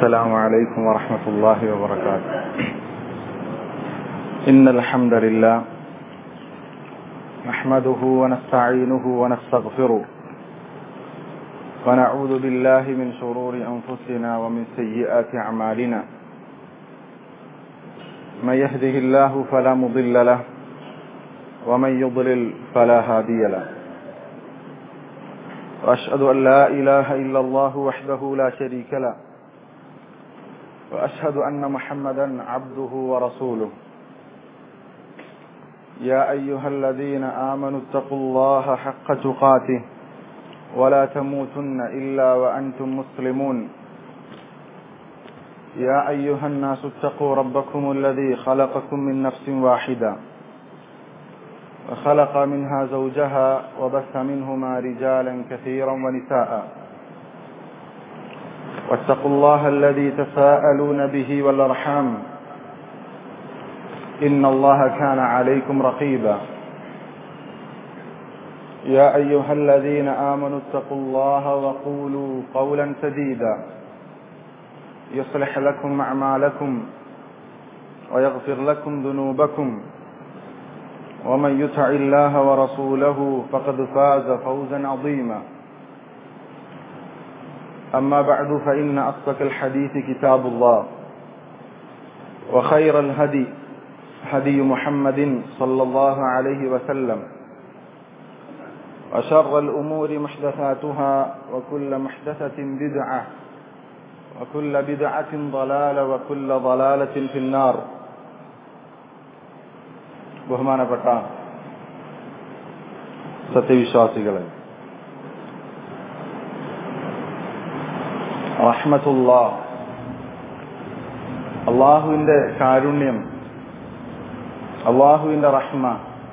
السلام عليكم ورحمة الله وبركاته إن الحمد لله نحمده ونستعينه ونستغفره ونعوذ بالله من شرور أنفسنا ومن سيئات أعمالنا من يهده الله فلا مضل له ومن يضلل فلا هادي له وأشهد أن لا إله إلا الله وحده لا شريك له وأشهد أن محمدا عبده ورسوله يا أيها الذين آمنوا اتقوا الله حق تقاته ولا تموتن إلا وأنتم مسلمون يا أيها الناس اتقوا ربكم الذي خلقكم من نفس واحدة وخلق منها زوجها وبث منهما رجالا كثيرا ونساء واتقوا الله الذي تساءلون به والأرحام إن الله كان عليكم رقيبا يا أيها الذين آمنوا اتقوا الله وقولوا قولا سديدا يصلح لكم أعمالكم ويغفر لكم ذنوبكم ومن يطع الله ورسوله فقد فاز فوزا عظيما أما بعد فإن أصدق الحديث كتاب الله وخير الهدي هدي محمد صلى الله عليه وسلم وشر الأمور محدثاتها وكل محدثة بدعة وكل بدعة ضلالة وكل ضلالة في النار ബഹുമാനപ്പെട്ട സത്യവിശ്വാസികളെ റഹ്മത്തുള്ള അള്ളാഹുവിന്റെ കാരുണ്യം അള്ളാഹുവിന്റെ റഹ്മ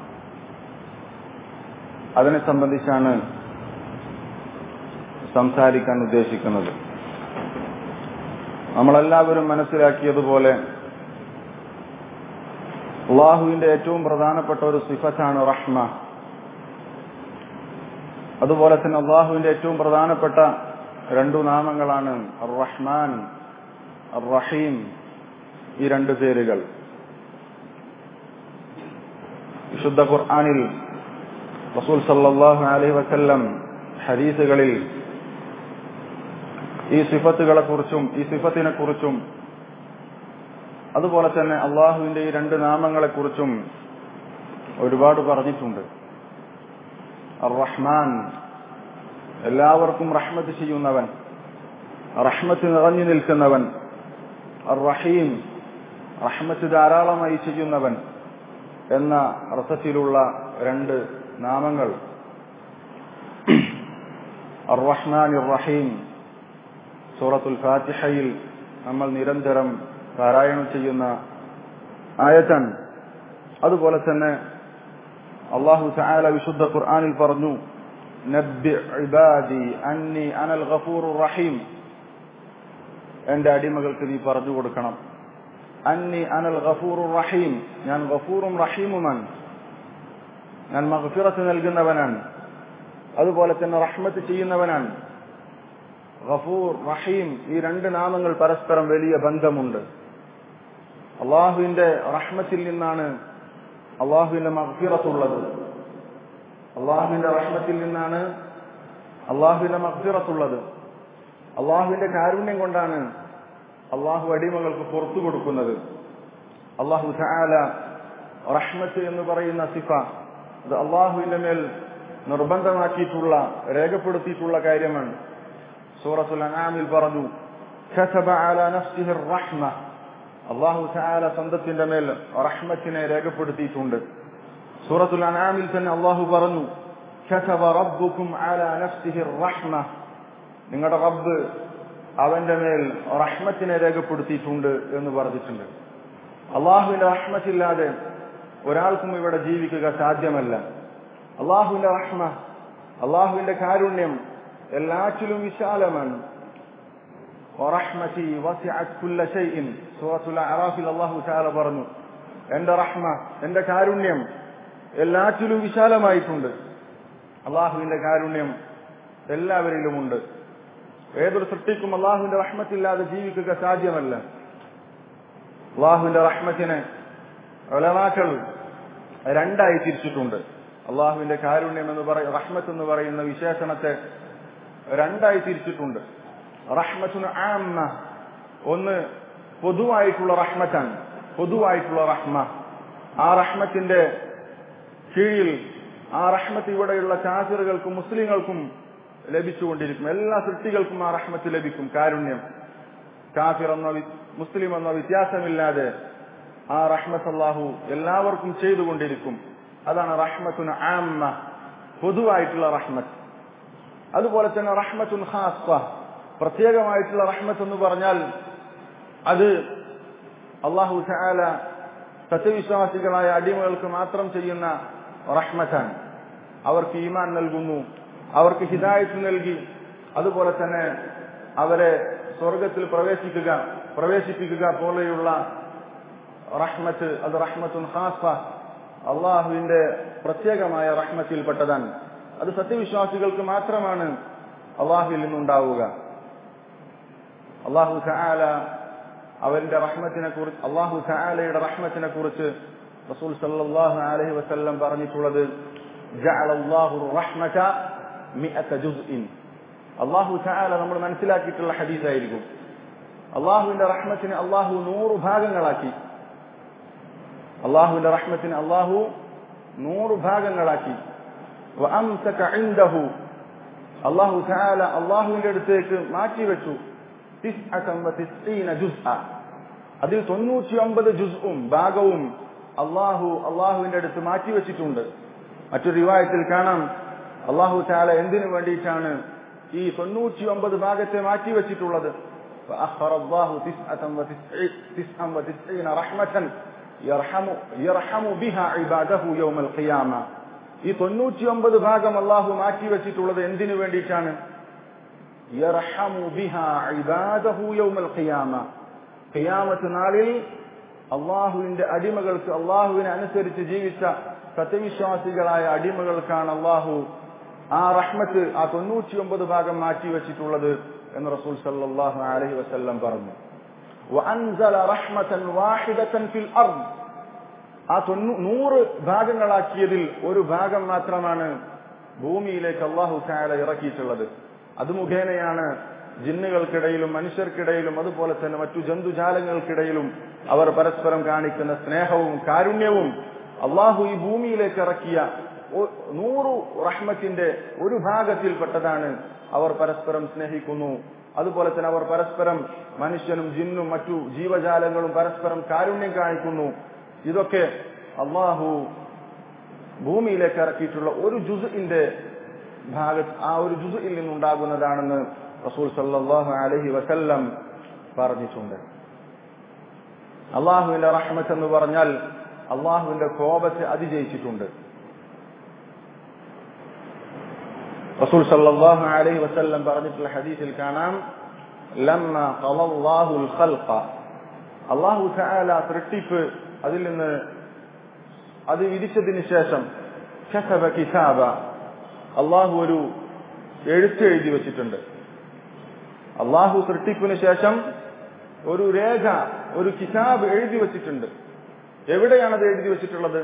അതിനെ സംബന്ധിച്ചാണ് സംസാരിക്കാൻ ഉദ്ദേശിക്കുന്നത് നമ്മളെല്ലാവരും മനസ്സിലാക്കിയതുപോലെ അള്ളാഹുവിന്റെ ഏറ്റവും പ്രധാനപ്പെട്ട ഒരു സിഫത്താണ് റഹ്മ അതുപോലെ തന്നെ അള്ളാഹുവിന്റെ ഏറ്റവും പ്രധാനപ്പെട്ട രണ്ടു നാമങ്ങളാണ് അർ റഹ്മാൻ അർ റഹീം ഈ രണ്ട് പേരുകൾ വിശുദ്ധ ഖുർആാനിൽ റസൂൽ സല്ലാഹു അലൈഹി വസല്ലം ഹരീസുകളിൽ ഈ സിഫത്തുകളെ കുറിച്ചും ഈ സിഫത്തിനെ കുറിച്ചും അതുപോലെ തന്നെ അള്ളാഹുവിന്റെ ഈ രണ്ട് നാമങ്ങളെ കുറിച്ചും ഒരുപാട് പറഞ്ഞിട്ടുണ്ട് അർ റഹ്മാൻ എല്ലാവർക്കും റഹ്മത്ത് ചെയ്യുന്നവൻ റഹ്മത്ത് നിറഞ്ഞു നിൽക്കുന്നവൻ അർ റഹീം റഹ്മത്ത് ധാരാളമായി ചെയ്യുന്നവൻ എന്ന അർത്ഥത്തിലുള്ള രണ്ട് നാമങ്ങൾ അർ റഹ്മാൻ റഹീം സൂറത്തുൽ ഫാത്തിഹയിൽ നമ്മൾ നിരന്തരം പാരായണം ചെയ്യുന്ന ആയത്തൻ അതുപോലെ തന്നെ അള്ളാഹു സആല വിശുദ്ധ ഖുർആനിൽ പറഞ്ഞു നബ്ബി ഇബാദി അന്നി അനൽ ഗഫൂറുർ റഹീം എന്റെ അടിമകൾക്ക് നീ പറഞ്ഞു കൊടുക്കണം അന്നി അനൽ ഗഫൂറുർ റഹീം ഞാൻ ഗഫൂറും റഹീമുമാണ് ഞാൻ മഗ്ഫിറത്ത് നൽകുന്നവനാണ് അതുപോലെ തന്നെ റഹ്മത്ത് ചെയ്യുന്നവനാണ് ഗഫൂർ റഹീം ഈ രണ്ട് നാമങ്ങൾ പരസ്പരം വലിയ ബന്ധമുണ്ട് അള്ളാഹുവിന്റെ റഹ്മത്തിൽ നിന്നാണ് അള്ളാഹുവിന്റെ മഗ്ഫിറത്തുള്ളത് അള്ളാഹുവിന്റെ റഹ്മത്തിൽ നിന്നാണ് അള്ളാഹുവിന്റെ മഗ്ഫിറത്തുള്ളത് അള്ളാഹുവിന്റെ കാരുണ്യം കൊണ്ടാണ് അള്ളാഹു അടിമകൾക്ക് പുറത്തു കൊടുക്കുന്നത് അള്ളാഹു ചാല റഹ്മത്ത് എന്ന് പറയുന്ന സിഫ അത് അള്ളാഹുവിന്റെ മേൽ നിർബന്ധമാക്കിയിട്ടുള്ള രേഖപ്പെടുത്തിയിട്ടുള്ള കാര്യമാണ് സൂറത്തുൽ അനാമിൽ പറഞ്ഞു كتب على نفسه الرحمة അള്ളാഹു ചാല സ്വന്തത്തിന്റെ മേൽ റഹ്മത്തിനെ രേഖപ്പെടുത്തിയിട്ടുണ്ട് സൂറത്തുൽ അനാമിൽ തന്നെ അള്ളാഹു പറഞ്ഞു كتب ربكم على نفسه الرحمة നിങ്ങളുടെ റബ്ബ് അവന്റെ മേൽ റഹ്മത്തിനെ രേഖപ്പെടുത്തിയിട്ടുണ്ട് എന്ന് പറഞ്ഞിട്ടുണ്ട് അള്ളാഹുവിന്റെ റഹ്മത്തില്ലാതെ ഒരാൾക്കും ഇവിടെ ജീവിക്കുക സാധ്യമല്ല അള്ളാഹുവിന്റെ റഹ്മ അള്ളാഹുവിന്റെ കാരുണ്യം എല്ലാറ്റിലും വിശാലമാണ് ورحمتي وسعت كل شيء سورة الأعراف الله تعالى പറഞ്ഞു എന്റെ റഹ്മ എന്റെ കാരുണ്യം എല്ലാറ്റിലും വിശാലമായിട്ടുണ്ട് അള്ളാഹുവിന്റെ കാരുണ്യം എല്ലാവരിലുമുണ്ട് ഏതൊരു സൃഷ്ടിക്കും അള്ളാഹുവിന്റെ റഹ്മത്തില്ലാതെ ജീവിക്കുക സാധ്യമല്ല അള്ളാഹുവിന്റെ റഹ്മത്തിനെ ഒലമാക്കൾ രണ്ടായി തിരിച്ചിട്ടുണ്ട് അള്ളാഹുവിന്റെ കാരുണ്യം എന്ന് പറയും റഹ്മത്ത് എന്ന് പറയുന്ന വിശേഷണത്തെ രണ്ടായി തിരിച്ചിട്ടുണ്ട് റഹ്മത്തുന് ആമ്മ ഒന്ന് പൊതുവായിട്ടുള്ള റഹ്മത്താണ് പൊതുവായിട്ടുള്ള റഹ്മ ആ റഹ്മത്തിന്റെ കീഴിൽ ആ റഹ്മത്ത് ഇവിടെയുള്ള കാഫിറുകൾക്കും മുസ്ലിങ്ങൾക്കും ലഭിച്ചുകൊണ്ടിരിക്കും എല്ലാ സൃഷ്ടികൾക്കും ആ റഹ്മത്ത് ലഭിക്കും കാരുണ്യം കാഫിർ എന്ന മുസ്ലിം എന്ന വ്യത്യാസമില്ലാതെ ആ റഹ്മത്ത് അള്ളാഹു എല്ലാവർക്കും ചെയ്തുകൊണ്ടിരിക്കും അതാണ് റഹ്മത്തുൻ ആമ്മ പൊതുവായിട്ടുള്ള റഹ്മത്ത് അതുപോലെ തന്നെ റഹ്മത്തുൻ ഖാസ്വ പ്രത്യേകമായിട്ടുള്ള റഹ്മത്ത് എന്ന് പറഞ്ഞാൽ അത് അള്ളാഹു ചാല സത്യവിശ്വാസികളായ അടിമകൾക്ക് മാത്രം ചെയ്യുന്ന റഹ്മത്താണ് അവർക്ക് ഈമാൻ നൽകുന്നു അവർക്ക് ഹിദായത്ത് നൽകി അതുപോലെ തന്നെ അവരെ സ്വർഗത്തിൽ പ്രവേശിക്കുക പ്രവേശിപ്പിക്കുക പോലെയുള്ള റഹ്മത്ത് അത് റഹ്മത്തുൻ ഖാസ അള്ളാഹുവിന്റെ പ്രത്യേകമായ റഹ്മത്തിൽപ്പെട്ടതാണ് അത് സത്യവിശ്വാസികൾക്ക് മാത്രമാണ് അള്ളാഹുവിൽ നിന്നുണ്ടാവുക അള്ളാഹു സആല അവന്റെ റഹ്മത്തിനെ കുറിച്ച് അള്ളാഹു സആലയുടെ റഹ്മത്തിനെ കുറിച്ച് റസൂൽ സല്ലല്ലാഹു അലൈഹി വസല്ലം പറഞ്ഞിട്ടുള്ളത് ജഅല അല്ലാഹു റഹ്മത മിഅത ജുസ്ഇൻ അള്ളാഹു സആല നമ്മൾ മനസ്സിലാക്കിയിട്ടുള്ള ഹദീസായിരിക്കും അള്ളാഹുവിന്റെ റഹ്മത്തിനെ അള്ളാഹു നൂറ് ഭാഗങ്ങളാക്കി അള്ളാഹുവിന്റെ റഹ്മത്തിന് അള്ളാഹു നൂറ് ഭാഗങ്ങളാക്കി വഅംസക ഇൻദഹു അള്ളാഹു സആല അള്ളാഹുവിന്റെ അടുത്തേക്ക് മാറ്റിവെച്ചു അതിൽ തൊണ്ണൂറ്റി ഒമ്പത് ജുസ്ഉം ഭാഗവും അള്ളാഹു അള്ളാഹുവിന്റെ അടുത്ത് മാറ്റിവെച്ചിട്ടുണ്ട് മറ്റൊരു റിവായത്തിൽ കാണാം അള്ളാഹു ചാല എന്തിനു വേണ്ടിയിട്ടാണ് ഈ തൊണ്ണൂറ്റി ഒമ്പത് ഭാഗത്തെ മാറ്റിവെച്ചിട്ടുള്ളത് فأخر الله تسعة وتسعة وتسعين رحمة يرحم, يرحم بها عباده يوم القيامة ഈ തൊണ്ണൂറ്റി ഒമ്പത് ഭാഗം അള്ളാഹു മാറ്റിവെച്ചിട്ടുള്ളത് എന്തിനു വേണ്ടിയിട്ടാണ് ഖിയാമത്ത് നാളിൽ അള്ളാഹുവിന്റെ അടിമകൾക്ക് അള്ളാഹുവിനെ അനുസരിച്ച് ജീവിച്ച സത്യവിശ്വാസികളായ അടിമകൾക്കാണ് അള്ളാഹു ആ റഹ്മത്ത് ആ തൊണ്ണൂറ്റി ഒമ്പത് ഭാഗം മാറ്റിവെച്ചിട്ടുള്ളത് എന്ന് റസൂൽ സല്ലാഹു അലഹി വസ്ല്ലം പറഞ്ഞു ആ തൊണ്ണൂ നൂറ് ഭാഗങ്ങളാക്കിയതിൽ ഒരു ഭാഗം മാത്രമാണ് ഭൂമിയിലേക്ക് അള്ളാഹു ചായാല ഇറക്കിയിട്ടുള്ളത് അത് മുഖേനയാണ് ജിന്നുകൾക്കിടയിലും മനുഷ്യർക്കിടയിലും അതുപോലെ തന്നെ മറ്റു ജന്തുജാലങ്ങൾക്കിടയിലും അവർ പരസ്പരം കാണിക്കുന്ന സ്നേഹവും കാരുണ്യവും അള്ളാഹു ഈ ഭൂമിയിലേക്ക് ഇറക്കിയ നൂറു റഹ്മത്തിന്റെ ഒരു ഭാഗത്തിൽപ്പെട്ടതാണ് അവർ പരസ്പരം സ്നേഹിക്കുന്നു അതുപോലെ തന്നെ അവർ പരസ്പരം മനുഷ്യനും ജിന്നും മറ്റു ജീവജാലങ്ങളും പരസ്പരം കാരുണ്യം കാണിക്കുന്നു ഇതൊക്കെ അള്ളാഹു ഭൂമിയിലേക്ക് ഇറക്കിയിട്ടുള്ള ഒരു ജുസിന്റെ ഭാഗത്ത് ആ ഒരു ജുസിൽ നിന്നുണ്ടാകുന്നതാണെന്ന് റസൂൽ സല്ലാഹു അലഹി വസല്ലം പറഞ്ഞിട്ടുണ്ട് അള്ളാഹുവിന്റെ റഹ്മത്ത് എന്ന് പറഞ്ഞാൽ അള്ളാഹുവിന്റെ കോപത്തെ അതിജയിച്ചിട്ടുണ്ട് റസൂൽ സല്ലാഹു അലൈഹി വസല്ലം പറഞ്ഞിട്ടുള്ള ഹദീസിൽ കാണാം ലമ്മ ഖളല്ലാഹുൽ ഖൽഖ അള്ളാഹു തആല സൃഷ്ടിപ്പ് അതിൽ നിന്ന് അത് വിധിച്ചതിന് ശേഷം കസബ കിതാബ അള്ളാഹു ഒരു എഴുത്ത് എഴുതി വെച്ചിട്ടുണ്ട് അള്ളാഹു സൃഷ്ടിപ്പിന് ശേഷം ഒരു രേഖ ഒരു കിതാബ് എഴുതി വെച്ചിട്ടുണ്ട് എവിടെയാണ് അത് എഴുതി വെച്ചിട്ടുള്ളത്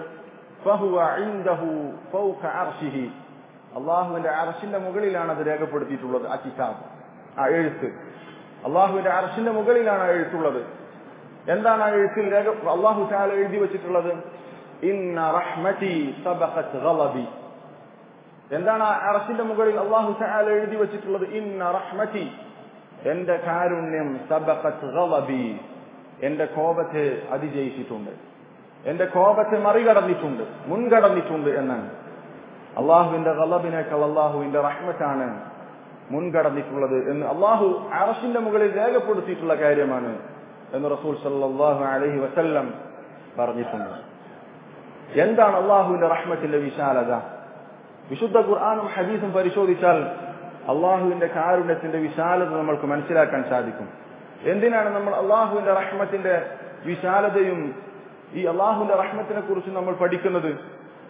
അള്ളാഹുവിന്റെ അറഷിന്റെ മുകളിലാണ് അത് രേഖപ്പെടുത്തിയിട്ടുള്ളത് ആ കിതാബ് ആ എഴുത്ത് അള്ളാഹുവിന്റെ അറഷിന്റെ മുകളിലാണ് ആ എഴുത്തുള്ളത് എന്താണ് ആ എഴുത്തിൽ രേഖ അള്ളാഹു ചാല എഴുതി വെച്ചിട്ടുള്ളത് ഇന്ന റഹ്മതി സബഖത് ഗളബി എന്താണ് ആ അറഷിന്റെ മുകളിൽ അള്ളാഹു ചാല എഴുതി വെച്ചിട്ടുള്ളത് ഇന്ന റഹ്മതി എന്റെ കാരുണ്യം സബഖത് ഗളബി എന്റെ കോപത്തെ അതിജയിച്ചിട്ടുണ്ട് എന്റെ കോപത്തെ മറികടന്നിട്ടുണ്ട് മുൻകടന്നിട്ടുണ്ട് എന്നാണ് അള്ളാഹുവിന്റെ ഗളബിനേക്കാൾ അള്ളാഹുവിന്റെ റഹ്മത്താണ് മുൻകടന്നിട്ടുള്ളത് എന്ന് അള്ളാഹു അറഷിന്റെ മുകളിൽ രേഖപ്പെടുത്തിയിട്ടുള്ള കാര്യമാണ് എന്ന് റസൂൽ സല്ലാഹു അലഹി വസല്ലം പറഞ്ഞിട്ടുണ്ട് എന്താണ് അള്ളാഹുവിന്റെ റഹ്മത്തിന്റെ വിശാലത വിശുദ്ധ ഖുർആാനും ഹദീസും പരിശോധിച്ചാൽ അള്ളാഹുവിന്റെ കാരുണ്യത്തിന്റെ വിശാലത നമ്മൾക്ക് മനസ്സിലാക്കാൻ സാധിക്കും എന്തിനാണ് നമ്മൾ അള്ളാഹുവിന്റെ റഹ്മത്തിന്റെ വിശാലതയും ഈ അള്ളാഹുവിന്റെ റഹ്മത്തിനെ കുറിച്ച് നമ്മൾ പഠിക്കുന്നത്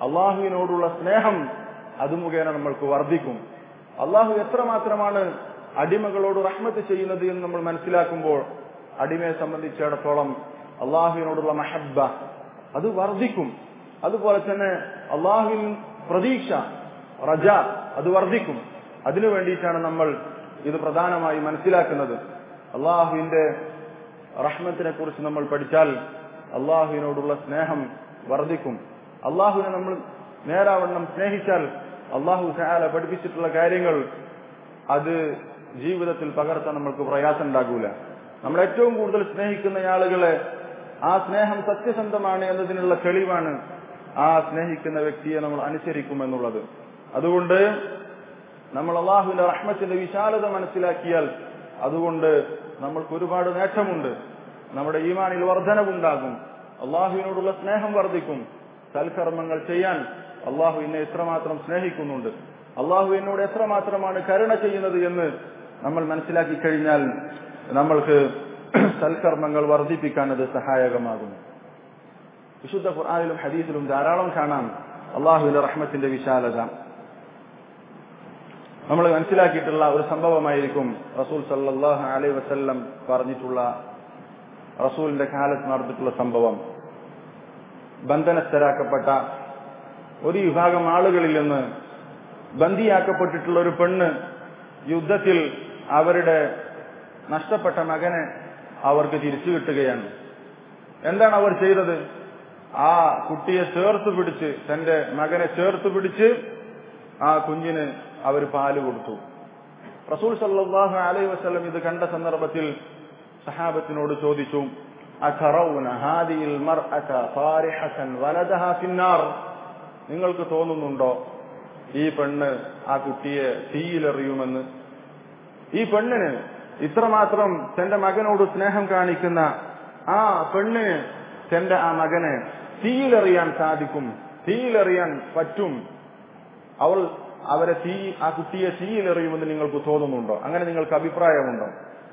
അള്ളാഹുവിനോടുള്ള സ്നേഹം അത് മുഖേന നമ്മൾക്ക് വർദ്ധിക്കും അള്ളാഹു എത്രമാത്രമാണ് അടിമകളോട് റഹ്മത്ത് ചെയ്യുന്നത് എന്ന് നമ്മൾ മനസ്സിലാക്കുമ്പോൾ അടിമയെ സംബന്ധിച്ചിടത്തോളം അള്ളാഹുവിനോടുള്ള മഹബ്ബ അത് വർദ്ധിക്കും അതുപോലെ തന്നെ അള്ളാഹുവിൻ പ്രതീക്ഷ റജ അത് വർദ്ധിക്കും അതിനു വേണ്ടിയിട്ടാണ് നമ്മൾ ഇത് പ്രധാനമായി മനസ്സിലാക്കുന്നത് അള്ളാഹുവിന്റെ റഹ്മത്തിനെ കുറിച്ച് നമ്മൾ പഠിച്ചാൽ അള്ളാഹുവിനോടുള്ള സ്നേഹം വർദ്ധിക്കും അള്ളാഹുവിനെ നമ്മൾ നേരാവണ്ണം സ്നേഹിച്ചാൽ അള്ളാഹു സഹാല പഠിപ്പിച്ചിട്ടുള്ള കാര്യങ്ങൾ അത് ജീവിതത്തിൽ പകർത്താൻ നമ്മൾക്ക് പ്രയാസം ഉണ്ടാകൂല നമ്മൾ ഏറ്റവും കൂടുതൽ സ്നേഹിക്കുന്ന ആളുകളെ ആ സ്നേഹം സത്യസന്ധമാണ് എന്നതിനുള്ള തെളിവാണ് ആ സ്നേഹിക്കുന്ന വ്യക്തിയെ നമ്മൾ അനുസരിക്കുമെന്നുള്ളത് അതുകൊണ്ട് നമ്മൾ അള്ളാഹുവിന്റെ റഹ്മത്തിന്റെ വിശാലത മനസ്സിലാക്കിയാൽ അതുകൊണ്ട് നമ്മൾക്ക് ഒരുപാട് നേട്ടമുണ്ട് നമ്മുടെ ഈമാനിൽ വർധനവുണ്ടാകും അള്ളാഹുവിനോടുള്ള സ്നേഹം വർദ്ധിക്കും സൽക്കർമ്മങ്ങൾ ചെയ്യാൻ അള്ളാഹു എന്നെ എത്രമാത്രം സ്നേഹിക്കുന്നുണ്ട് അള്ളാഹു എന്നോട് എത്രമാത്രമാണ് കരുണ ചെയ്യുന്നത് എന്ന് നമ്മൾ മനസ്സിലാക്കി കഴിഞ്ഞാൽ നമ്മൾക്ക് സൽക്കർമ്മങ്ങൾ വർദ്ധിപ്പിക്കാൻ അത് സഹായകമാകുന്നു വിശുദ്ധ ഖുർആാനിലും ഹദീസിലും ധാരാളം കാണാം അള്ളാഹുവിന്റെ റഹ്മത്തിന്റെ വിശാലത നമ്മൾ മനസ്സിലാക്കിയിട്ടുള്ള ഒരു സംഭവമായിരിക്കും റസൂൽ സല്ലാഹു അലൈ വസല്ലം പറഞ്ഞിട്ടുള്ള റസൂലിന്റെ കാലത്ത് നടന്നിട്ടുള്ള സംഭവം ബന്ധനസ്ഥരാക്കപ്പെട്ട ഒരു വിഭാഗം ആളുകളിൽ നിന്ന് ബന്ദിയാക്കപ്പെട്ടിട്ടുള്ള ഒരു പെണ്ണ് യുദ്ധത്തിൽ അവരുടെ നഷ്ടപ്പെട്ട മകനെ അവർക്ക് തിരിച്ചു കിട്ടുകയാണ് എന്താണ് അവർ ചെയ്തത് ആ കുട്ടിയെ ചേർത്ത് പിടിച്ച് തന്റെ മകനെ ചേർത്ത് പിടിച്ച് ആ കുഞ്ഞിന് അവർ പാല് കൊടുത്തു റസൂൽ സല്ലാഹു അലൈഹി വസ്ലം ഇത് കണ്ട സന്ദർഭത്തിൽ സഹാബത്തിനോട് ചോദിച്ചു നിങ്ങൾക്ക് തോന്നുന്നുണ്ടോ ഈ പെണ്ണ് ആ കുട്ടിയെ തീയിലെറിയുമെന്ന് ഈ പെണ്ണിന് ഇത്രമാത്രം തന്റെ മകനോട് സ്നേഹം കാണിക്കുന്ന ആ പെണ്ണിന് തന്റെ ആ മകനെ തീയിലെറിയാൻ സാധിക്കും തീയിലെറിയാൻ പറ്റും അവൾ അവരെ തീ ആ കുട്ടിയെ തീയിലെറിയുമെന്ന് നിങ്ങൾക്ക് തോന്നുന്നുണ്ടോ അങ്ങനെ നിങ്ങൾക്ക് അഭിപ്രായമുണ്ടോ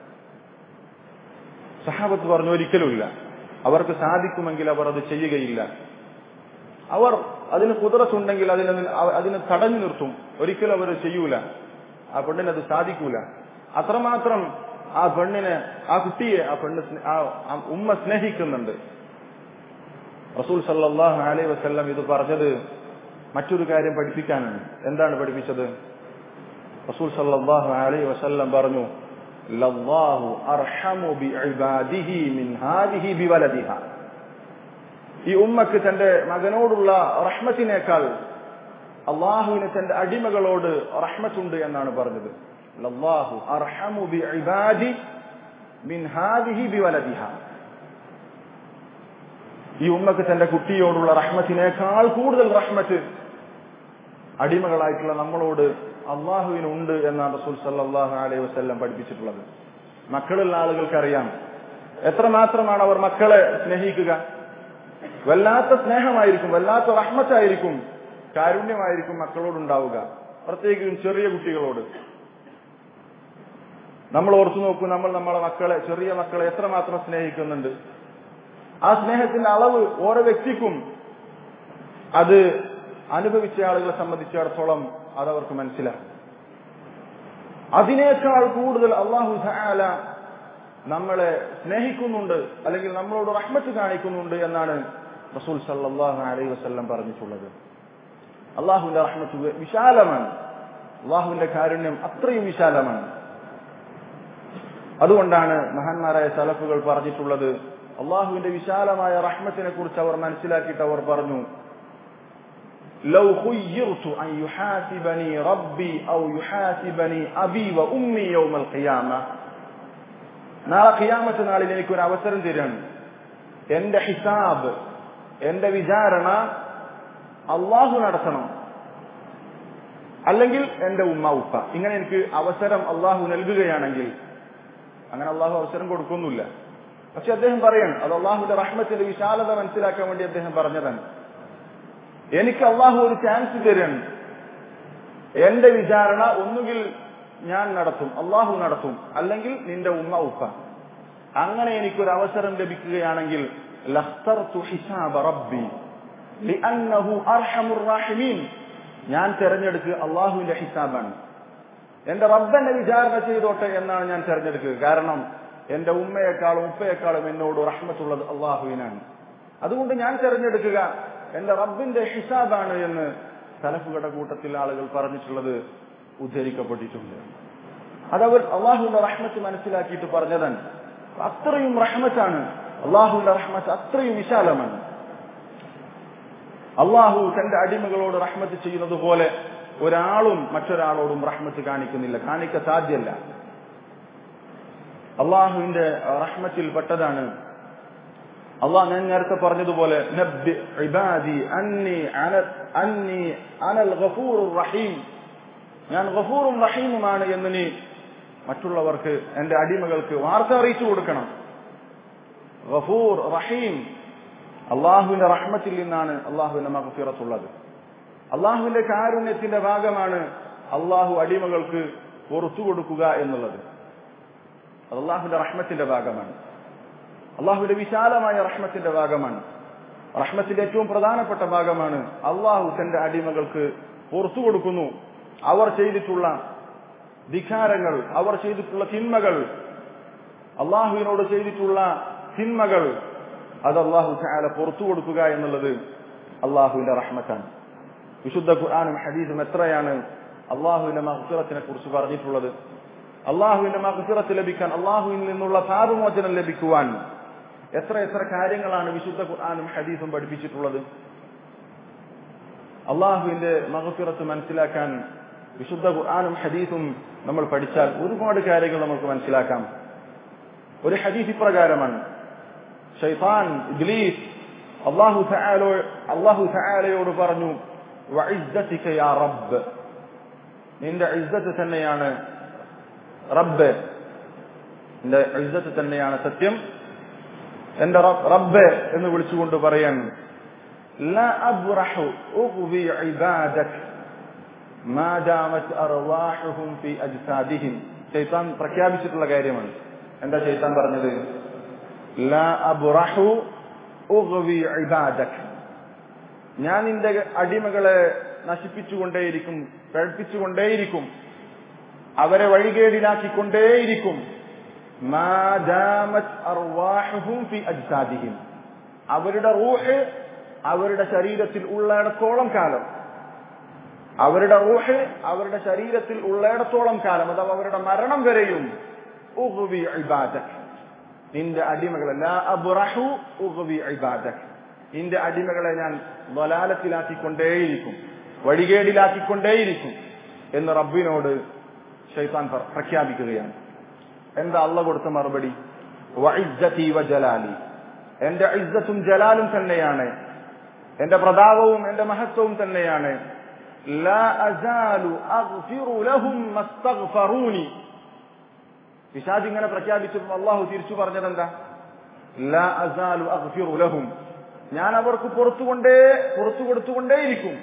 സഹാബത്ത് പറഞ്ഞു ഒരിക്കലുമില്ല അവർക്ക് സാധിക്കുമെങ്കിൽ അവർ അത് ചെയ്യുകയില്ല അവർ അതിന് കുതിരത്തുണ്ടെങ്കിൽ അതിന് അതിന് തടഞ്ഞു നിർത്തും ഒരിക്കലും അവർ ചെയ്യൂല ആ പെണ്ണിന് അത് സാധിക്കൂല അത്രമാത്രം ആ പെണ്ണിനെ ആ കുട്ടിയെ ആ പെണ്ണ് ആ ഉമ്മ സ്നേഹിക്കുന്നുണ്ട് റസൂൽ സല്ലാഹു അലൈ വസ്ല്ലം ഇത് പറഞ്ഞത് മറ്റൊരു കാര്യം പഠിപ്പിക്കാനാണ് എന്താണ് പഠിപ്പിച്ചത് റസൂൽ സല്ലാഹു അലൈ വസല്ലം പറഞ്ഞു ലല്ലാഹു അർഹമു ബിഇബാദിഹി മിൻ ഹാദിഹി ബിവലദിഹ ഈ ഉമ്മക്ക് തന്റെ മകനോടുള്ള റഹ്മത്തിനേക്കാൾ അള്ളാഹുവിന് തന്റെ അടിമകളോട് റഹ്മത്തുണ്ട് എന്നാണ് പറഞ്ഞത് ലല്ലാഹു അർഹമു ബിഇബാദി മിൻ ഹാദിഹി ബിവലദിഹ ഈ ഉമ്മക്ക് തന്റെ കുട്ടിയോടുള്ള റഹ്മത്തിനേക്കാൾ കൂടുതൽ റഹ്മത്ത് അടിമകളായിട്ടുള്ള നമ്മളോട് അള്ളാഹുവിനുണ്ട് എന്നാണ് റസൂൽ സല്ലാഹു അലൈഹി വസ്ല്ലം പഠിപ്പിച്ചിട്ടുള്ളത് മക്കളുള്ള ആളുകൾക്കറിയാം എത്രമാത്രമാണ് അവർ മക്കളെ സ്നേഹിക്കുക വല്ലാത്ത സ്നേഹമായിരിക്കും വല്ലാത്ത റഹ്മത്തായിരിക്കും കാരുണ്യമായിരിക്കും മക്കളോടുണ്ടാവുക പ്രത്യേകിച്ചും ചെറിയ കുട്ടികളോട് നമ്മൾ ഓർത്തു നോക്കൂ നമ്മൾ നമ്മളെ മക്കളെ ചെറിയ മക്കളെ എത്രമാത്രം സ്നേഹിക്കുന്നുണ്ട് ആ സ്നേഹത്തിന്റെ അളവ് ഓരോ വ്യക്തിക്കും അത് അനുഭവിച്ച ആളുകളെ സംബന്ധിച്ചിടത്തോളം അതവർക്ക് മനസ്സിലാകും അതിനേക്കാൾ കൂടുതൽ അള്ളാഹു ധാല നമ്മളെ സ്നേഹിക്കുന്നുണ്ട് അല്ലെങ്കിൽ നമ്മളോട് റഹ്മത്ത് കാണിക്കുന്നുണ്ട് എന്നാണ് റസൂൽ സല്ലാഹു അലൈഹി വസ്ല്ലം പറഞ്ഞിട്ടുള്ളത് അള്ളാഹുവിന്റെ റഹ്മത്ത് വിശാലമാണ് അള്ളാഹുവിന്റെ കാരുണ്യം അത്രയും വിശാലമാണ് അതുകൊണ്ടാണ് മഹാന്മാരായ സലഫുകൾ പറഞ്ഞിട്ടുള്ളത് അള്ളാഹുവിന്റെ വിശാലമായ റഹ്മത്തിനെ കുറിച്ച് അവർ മനസ്സിലാക്കിയിട്ട് അവർ പറഞ്ഞു لو خيرت أن يحاسبني ربي أو يحاسبني أبي وأمي يوم القيامة നാളെ ഖിയാമത്ത് നാളിൽ എനിക്കൊരു അവസരം തരാണ് എന്റെ ഹിസാബ് എന്റെ വിചാരണ അള്ളാഹു നടത്തണം അല്ലെങ്കിൽ എന്റെ ഉമ്മ ഉപ്പ ഇങ്ങനെ എനിക്ക് അവസരം അള്ളാഹു നൽകുകയാണെങ്കിൽ അങ്ങനെ അള്ളാഹു അവസരം കൊടുക്കുന്നില്ല പക്ഷെ അദ്ദേഹം പറയാണ് അത് അള്ളാഹുന്റെ റഹ്മത്തിന്റെ വിശാലത മനസ്സിലാക്കാൻ വേണ്ടി അദ്ദേഹം പറഞ്ഞതാണ് എനിക്ക് അള്ളാഹു ഒരു ചാൻസ് തരാണ് എന്റെ വിചാരണ ഒന്നുകിൽ ഞാൻ നടത്തും അള്ളാഹു നടത്തും അല്ലെങ്കിൽ നിന്റെ ഉമ്മ ഉപ്പ അങ്ങനെ എനിക്കൊരു അവസരം ലഭിക്കുകയാണെങ്കിൽ ഞാൻ തെരഞ്ഞെടുക്കുക അള്ളാഹുവിന്റെ ഹിസാബാണ് എന്റെ റബ്ബെന്നെ വിചാരണ ചെയ്തോട്ടെ എന്നാണ് ഞാൻ തെരഞ്ഞെടുക്കുക കാരണം എന്റെ ഉമ്മയെക്കാളും ഉപ്പയെക്കാളും എന്നോട് റഹ്മത്തുള്ളത് അള്ളാഹുവിനാണ് അതുകൊണ്ട് ഞാൻ തെരഞ്ഞെടുക്കുക എന്റെ റബ്ബിന്റെ ഹിസാബാണ് എന്ന് സലഫുകളുടെ കൂട്ടത്തിൽ ആളുകൾ പറഞ്ഞിട്ടുള്ളത് ഉദ്ധരിക്കപ്പെട്ടിട്ടുണ്ട് അതവർ അള്ളാഹുവിന്റെ റഹ്മത്ത് മനസ്സിലാക്കിയിട്ട് പറഞ്ഞതാണ് അത്രയും റഹ്മത്താണ് അള്ളാഹുവിന്റെ റഹ്മത്ത് അത്രയും വിശാലമാണ് അള്ളാഹു തന്റെ അടിമകളോട് റഹ്മത്ത് ചെയ്യുന്നത് പോലെ ഒരാളും മറ്റൊരാളോടും റഹ്മത്ത് കാണിക്കുന്നില്ല കാണിക്ക സാധ്യല്ല അള്ളാഹുവിന്റെ റഹ്മത്തിൽ പെട്ടതാണ് അള്ളാഹ് ഞാൻ നേരത്തെ പറഞ്ഞതുപോലെ നബ്ബി ഇബാദി അന്നി അന അന്നി അനൽ ഗഫൂറുർ റഹീം ഞാൻ ഗഫൂറും റഹീമുമാണ് എന്ന് നീ മറ്റുള്ളവർക്ക് എന്റെ അടിമകൾക്ക് വാർത്ത അറിയിച്ചു കൊടുക്കണം ഗഫൂർ റഹീം അള്ളാഹുവിന്റെ റഹ്മത്തിൽ നിന്നാണ് അള്ളാഹുവിന്റെ മഹഫിറത്തുള്ളത് അള്ളാഹുവിന്റെ കാരുണ്യത്തിന്റെ ഭാഗമാണ് അള്ളാഹു അടിമകൾക്ക് പുറത്തു കൊടുക്കുക എന്നുള്ളത് അത് അള്ളാഹുവിന്റെ റഹ്മത്തിന്റെ ഭാഗമാണ് അള്ളാഹുവിന്റെ വിശാലമായ റഹ്മത്തിന്റെ ഭാഗമാണ് റഹ്മത്തിന്റെ ഏറ്റവും പ്രധാനപ്പെട്ട ഭാഗമാണ് അള്ളാഹു തന്റെ അടിമകൾക്ക് പുറത്തു കൊടുക്കുന്നു അവർ ചെയ്തിട്ടുള്ള ധിഖാരങ്ങൾ അവർ ചെയ്തിട്ടുള്ള തിന്മകൾ അള്ളാഹുവിനോട് ചെയ്തിട്ടുള്ള തിന്മകൾ അത് അള്ളാഹു ചാല പുറത്തു കൊടുക്കുക എന്നുള്ളത് അള്ളാഹുവിന്റെ റഹ്മത്താണ് വിശുദ്ധ ഖുർആാനും ഹദീസും എത്രയാണ് അള്ളാഹുവിന്റെ മഹസുറത്തിനെ കുറിച്ച് പറഞ്ഞിട്ടുള്ളത് അള്ളാഹുവിന്റെ മഹസുറത്ത് ലഭിക്കാൻ അള്ളാഹുവിൽ നിന്നുള്ള പാപമോചനം ലഭിക്കുവാൻ എത്ര എത്ര കാര്യങ്ങളാണ് വിശുദ്ധ ഖുർആാനും ഹദീസും പഠിപ്പിച്ചിട്ടുള്ളത് അള്ളാഹുവിന്റെ മഹസുറത്ത് മനസ്സിലാക്കാൻ വിശുദ്ധ ഖുർആാനും ഹദീസും നമ്മൾ പഠിച്ചാൽ ഒരുപാട് കാര്യങ്ങൾ നമുക്ക് മനസ്സിലാക്കാം ഒരു ഹദീസ് ഇപ്രകാരമാണ് ഷൈത്താൻ ഇബ്ലീസ് അള്ളാഹു തആലോ അള്ളാഹു തആലയോട് പറഞ്ഞു വഇസ്സതിക യാ റബ്ബ് നിന്റെ ഇസ്സത്ത് തന്നെയാണ് റബ്ബ് നിന്റെ ഇസ്സത്ത് തന്നെയാണ് സത്യം എന്റെ റബ്ബ് എന്ന് വിളിച്ചുകൊണ്ട് പറയാൻ لا أبرح أغوي عبادك ما دامت أرواحهم في أجسادهم ശൈത്താൻ പ്രഖ്യാപിച്ചിട്ടുള്ള കാര്യമാണ് എന്താ ശൈത്താൻ പറഞ്ഞത് ലാ അബ്റഹു ഉഗ്വി ഇബാദക് ഞാൻ നിന്റെ അടിമകളെ നശിപ്പിച്ചുകൊണ്ടേയിരിക്കും പഴപ്പിച്ചുകൊണ്ടേയിരിക്കും അവരെ വഴികേടിലാക്കിക്കൊണ്ടേയിരിക്കും അവരുടെ റൂഹ് അവരുടെ ശരീരത്തിൽ ഉള്ളിടത്തോളം കാലം അവരുടെ റൂഹ് അവരുടെ ശരീരത്തിൽ ഉള്ളിടത്തോളം കാലം അഥവാ അവരുടെ മരണം വരെയും ഉഗ്വി ഇബാദക് നിന്റെ അടിമകളെ ലാ അബ്റഹു ഉഗ്വി ഇബാദക് നിന്റെ അടിമകളെ ഞാൻ വലാലത്തിലാക്കിക്കൊണ്ടേയിരിക്കും വഴികേടിലാക്കിക്കൊണ്ടേയിരിക്കും എന്ന് റബ്ബിനോട് ഷൈത്താൻ പ്രഖ്യാപിക്കുകയാണ് എന്താ അള്ള കൊടുത്ത മറുപടി വഇസ്സതി വജലാലി എന്റെ ഇസ്സത്തും ജലാലും തന്നെയാണ് എന്റെ പ്രതാപവും എന്റെ മഹത്വവും തന്നെയാണ് ലാ അസാലു അഗ്ഫിറു ലഹും മസ്തഗ്ഫറൂനി പിശാജ് ഇങ്ങനെ പ്രഖ്യാപിച്ചപ്പോൾ അള്ളാഹു തിരിച്ചു പറഞ്ഞത് എന്താ ലാ അസാലു അഗ്ഫിറു ലഹും ഞാൻ അവർക്ക് പുറത്തുകൊണ്ടേ പുറത്തു കൊടുത്തുകൊണ്ടേയിരിക്കും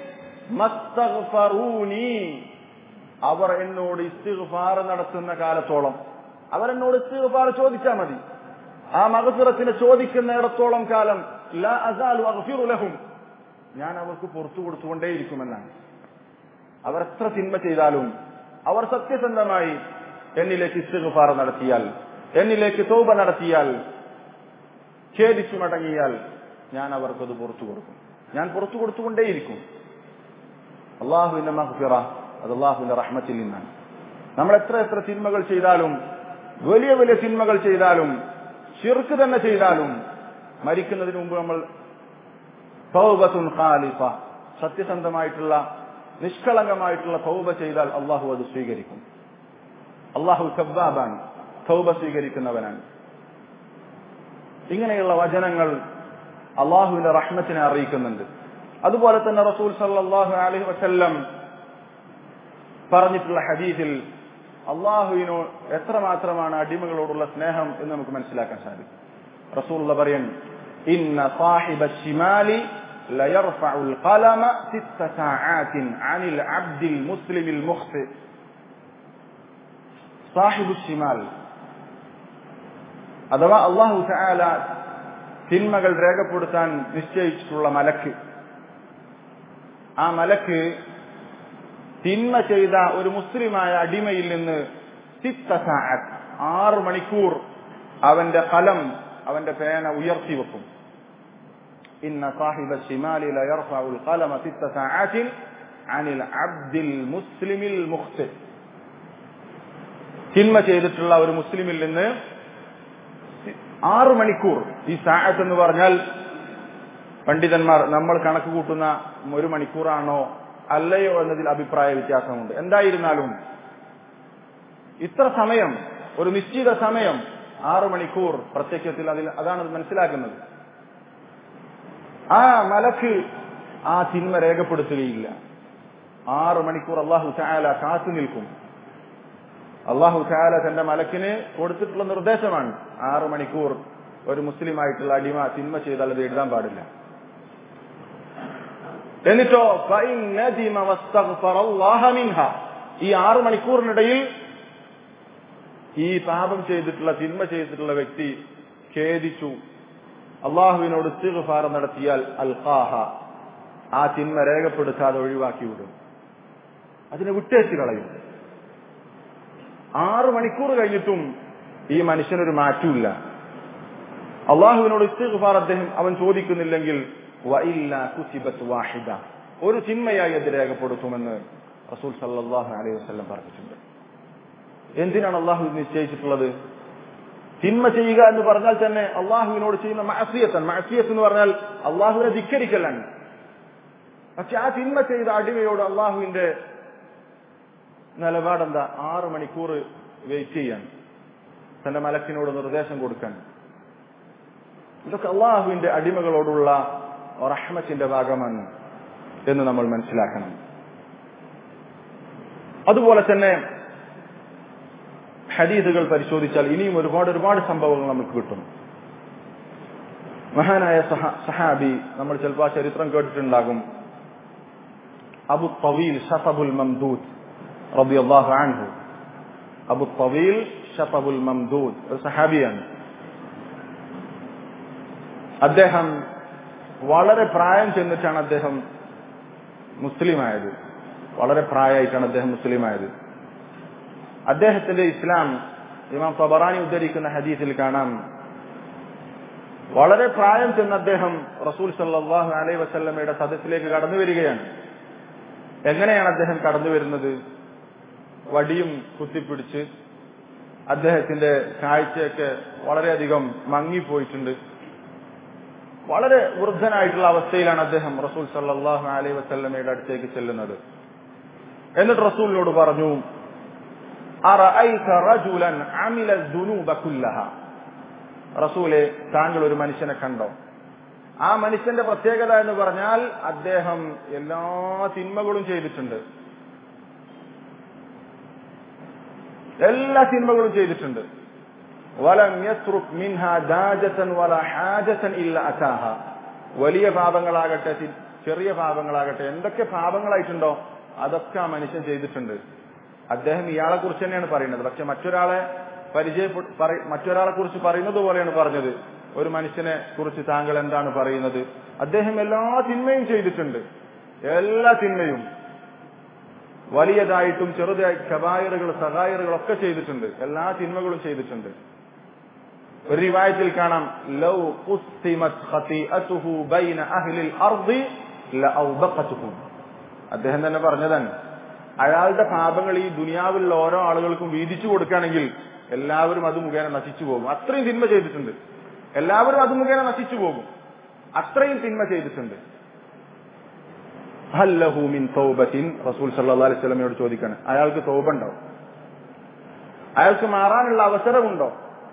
മസ്തഗ്ഫറൂനി അവർ എന്നോട് ഇസ്തിഗ്ഫാർ നടത്തുന്ന കാലത്തോളം അവരെന്നോട് ഇസ്തിഗ്ഫാർ ചോദിച്ചാൽ മതി ആ മകസുറത്തിന് ചോദിക്കുന്നിടത്തോളം കാലം ലാ അസാലു അഗ്ഫിറു ലഹും ഞാൻ അവർക്ക് പുറത്തു കൊടുത്തുകൊണ്ടേയിരിക്കുമെന്നാണ് അവർ എത്ര തിന്മ ചെയ്താലും അവർ സത്യസന്ധമായി എന്നിലേക്ക് ഇസ്തിഗ്ഫാർ നടത്തിയാൽ എന്നിലേക്ക് തോപ നടത്തിയാൽ ഖേദിച്ചു മടങ്ങിയാൽ ഞാൻ അവർക്കത് പുറത്തു കൊടുക്കും ഞാൻ പുറത്തു കൊടുത്തുകൊണ്ടേയിരിക്കും അള്ളാഹുവിന്റെ മഹ്ഫിറ അത് അള്ളാഹുവിന്റെ റഹ്മത്തിൽ നിന്നാണ് നമ്മൾ എത്ര എത്ര തിന്മകൾ ചെയ്താലും വലിയ വലിയ തിന്മകൾ ചെയ്താലും ഷിർക്ക് തന്നെ ചെയ്താലും മരിക്കുന്നതിന് മുമ്പ് നമ്മൾ തൗബത്തുൻ ഖാലിഫ സത്യസന്ധമായിട്ടുള്ള നിഷ്കളങ്കമായിട്ടുള്ള തൗബ ചെയ്താൽ അള്ളാഹു അത് സ്വീകരിക്കും അള്ളാഹു സബ്ബാബാണ് തൗബ സ്വീകരിക്കുന്നവനാണ് ഇങ്ങനെയുള്ള വചനങ്ങൾ അള്ളാഹുവിന്റെ റഹ്മത്തിനെ അറിയിക്കുന്നുണ്ട് അതുപോലെ തന്നെ റസൂൽ സല്ലാഹു അലൈഹി വസല്ലം പറഞ്ഞിട്ടുള്ള ഹദീസിൽ അള്ളാഹുവിനോ എത്രമാത്രമാണ് അടിമകളോടുള്ള സ്നേഹം എന്ന് നമുക്ക് മനസ്സിലാക്കാൻ സാധിക്കും റസൂൽ പറയൻ ഇന്ന സാഹിബ ഷിമാലി ليرفع القلم ست ساعات عن العبد المسلم المخطئ صاحب الشمال അഥവാ അള്ളാഹു ചായാല തിന്മകൾ രേഖപ്പെടുത്താൻ നിശ്ചയിച്ചിട്ടുള്ള മലക്ക് ആ മലക്ക് തിന്മ ചെയ്ത ഒരു മുസ്ലിമായ അടിമയിൽ നിന്ന് സിത്ത സാഅത്ത് ആറ് മണിക്കൂർ അവന്റെ കലം അവന്റെ പേന ഉയർത്തി വെക്കും ഇന്ന സാഹിബ ഷിമാലി ലയർഫഉ القلم ست ساعات عن العبد المسلم المخطئ തിന്മ ചെയ്തിട്ടുള്ള ഒരു മുസ്ലിമിൽ നിന്ന് ആറ് മണിക്കൂർ ഈ സാഅത്ത് എന്ന് പറഞ്ഞാൽ പണ്ഡിതന്മാർ നമ്മൾ കണക്ക് കൂട്ടുന്ന ഒരു മണിക്കൂറാണോ അല്ലയോ എന്നതിൽ അഭിപ്രായ വ്യത്യാസമുണ്ട് എന്തായിരുന്നാലും ഇത്ര സമയം ഒരു നിശ്ചിത സമയം ആറു മണിക്കൂർ പ്രത്യക്ഷത്തിൽ അതിൽ അതാണ് മനസ്സിലാക്കുന്നത് ആ മലക്ക് ആ തിന്മ രേഖപ്പെടുത്തുകയില്ല ആറ് മണിക്കൂർ അള്ളാഹു ചായാല കാത്തു നിൽക്കും അള്ളാഹു ചായാല തന്റെ മലക്കിന് കൊടുത്തിട്ടുള്ള നിർദ്ദേശമാണ് ആറ് മണിക്കൂർ ഒരു മുസ്ലിം ആയിട്ടുള്ള അടിമ തിന്മ ചെയ്താൽ അത് എഴുതാൻ പാടില്ല എന്നിട്ടോ ഫൈൻ നദിമ വസ്തഗ്ഫറല്ലാഹ മിൻഹ. ഈ ആറ് മണിക്കൂറിനിടയിൽ ഈ പാപം ചെയ്തിട്ടുള്ള തിന്മ ചെയ്തിട്ടുള്ള വ്യക്തി ഖേദിച്ചു അള്ളാഹുവിനോട് ഇസ്തിഗ്ഫാർ നടത്തിയാൽ അൽഖാഹ ആ തിന്മ രേഖപ്പെടുത്താതെ ഒഴിവാക്കി വിടും അതിനെ വിട്ടേച്ച് കളയും ആറ് മണിക്കൂർ കഴിഞ്ഞിട്ടും ഈ മനുഷ്യനൊരു മാറ്റമില്ല അള്ളാഹുവിനോട് ഇസ്തിഗ്ഫാർ അദ്ദേഹം അവൻ ചോദിക്കുന്നില്ലെങ്കിൽ വഇല്ല കുതിബത്ത് വാഹിദ ഒരു ചിന്മയായി അത് രേഖപ്പെടുത്തുമെന്ന് റസൂൽ സല്ലല്ലാഹു അലൈഹി വസല്ലം പറഞ്ഞിട്ടുണ്ട് എന്തിനാണ് അള്ളാഹു ഇത് നിശ്ചയിച്ചിട്ടുള്ളത് തിന്മ ചെയ്യുക എന്ന് പറഞ്ഞാൽ തന്നെ അള്ളാഹുവിനോട് ചെയ്യുന്ന മഅസിയത്തൻ മഅസിയത്ത് എന്ന് പറഞ്ഞാൽ അള്ളാഹുവിനെ ധിക്കരിക്കലാണ് പക്ഷെ ആ തിന്മ ചെയ്ത അടിമയോട് അള്ളാഹുവിന്റെ നിലപാടെന്താ ആറ് മണിക്കൂർ വെയിറ്റ് ചെയ്യാൻ തന്റെ മലക്കിനോട് നിർദ്ദേശം കൊടുക്കാൻ ഇതൊക്കെ അള്ളാഹുവിന്റെ അടിമകളോടുള്ള റഹ്മത്തിന്റെ ഭാഗമാണ് എന്ന് നമ്മൾ മനസ്സിലാക്കണം അതുപോലെ തന്നെ ഹദീദുകൾ പരിശോധിച്ചാൽ ഇനിയും ഒരുപാട് ഒരുപാട് സംഭവങ്ങൾ നമുക്ക് കിട്ടും മഹാനായ സഹ- സഹാബി നമ്മൾ ചിലപ്പോൾ ആ ചരിത്രം കേട്ടിട്ടുണ്ടാകും അബു തവീൽ ഷഫബുൽ മംദൂദ് റളിയല്ലാഹു അൻഹു അബു തവീൽ ഷഫബുൽ മംദൂദ് ഒരു സഹാബിയാണ് അദ്ദേഹം വളരെ പ്രായം ചെന്നിട്ടാണ് അദ്ദേഹം മുസ്ലിമായത് വളരെ പ്രായമായിട്ടാണ് അദ്ദേഹം മുസ്ലിമായത് അദ്ദേഹത്തിന്റെ ഇസ്ലാം ഇമാം തബറാനി ഉദ്ധരിക്കുന്ന ഹദീസിൽ കാണാം വളരെ പ്രായം ചെന്ന് അദ്ദേഹം റസൂൽ സല്ലാഹു അലൈ വസല്ലമയുടെ സദസ്സിലേക്ക് കടന്നു വരികയാണ് എങ്ങനെയാണ് അദ്ദേഹം കടന്നു വരുന്നത് വടിയും കുത്തിപ്പിടിച്ച് അദ്ദേഹത്തിന്റെ കാഴ്ചയൊക്കെ വളരെയധികം മങ്ങിപ്പോയിട്ടുണ്ട് വളരെ വൃദ്ധനായിട്ടുള്ള അവസ്ഥയിലാണ് അദ്ദേഹം റസൂൽ സല്ലാഹു അലൈ വസല്ലമയുടെ അടുത്തേക്ക് ചെല്ലുന്നത് എന്നിട്ട് റസൂലിനോട് പറഞ്ഞു അറഅയ്ത റജുലൻ അമില ദുനൂബ കുല്ലഹ റസൂലെ താങ്കൾ ഒരു മനുഷ്യനെ കണ്ടോ ആ മനുഷ്യന്റെ പ്രത്യേകത എന്ന് പറഞ്ഞാൽ അദ്ദേഹം എല്ലാ തിന്മകളും ചെയ്തിട്ടുണ്ട് എല്ലാ തിന്മകളും ചെയ്തിട്ടുണ്ട് വലം യസ്റുക് മിൻഹ ദാജതൻ വല ഹാജതൻ ഇല്ല അതാഹ വലിയ പാപങ്ങളാകട്ടെ തി- ചെറിയ പാപങ്ങളാകട്ടെ എന്തൊക്കെ പാപങ്ങളായിട്ടുണ്ടോ അതൊക്കെ ആ മനുഷ്യൻ ചെയ്തിട്ടുണ്ട് അദ്ദേഹം ഇയാളെ കുറിച്ച് തന്നെയാണ് പറയുന്നത് പക്ഷെ മറ്റൊരാളെ പരിചയപ്പെട്ട പറ- മറ്റൊരാളെ കുറിച്ച് പറയുന്നത് പോലെയാണ് പറഞ്ഞത് ഒരു മനുഷ്യനെ കുറിച്ച് താങ്കൾ എന്താണ് പറയുന്നത് അദ്ദേഹം എല്ലാ തിന്മയും ചെയ്തിട്ടുണ്ട് എല്ലാ തിന്മയും വലിയതായിട്ടും ചെറുതായി കബായറുകൾ സഹായറുകൾ ഒക്കെ ചെയ്തിട്ടുണ്ട് എല്ലാ തിന്മകളും ചെയ്തിട്ടുണ്ട് ഒരു റിവായത്തിൽ കാണാം ലൗ ഖുസ്തിമത് ഖതീഅതുഹു ബൈന അഹ്ലിൽ അർദി ലഔബഖതുഹു അദ്ദേഹം തന്നെ പറഞ്ഞതാണ് അയാളുടെ പാപങ്ങൾ ഈ ദുനിയാവിലുള്ള ഓരോ ആളുകൾക്കും വീതിച്ചു കൊടുക്കുകയാണെങ്കിൽ എല്ലാവരും അത് മുഖേന നശിച്ചു പോകും അത്രയും തിന്മ ചെയ്തിട്ടുണ്ട് എല്ലാവരും അത് മുഖേന നശിച്ചു പോകും അത്രയും തിന്മ ചെയ്തിട്ടുണ്ട് ഹല്ലഹു മിൻ തൗബത്തിൻ റസൂൽ സല്ലല്ലാഹു അലൈഹി വസല്ലമയോട് ചോദിക്കാണ് അയാൾക്ക് തൗബ ഉണ്ടോ അയാൾക്ക് മാറാനുള്ള അവസരമുണ്ടോ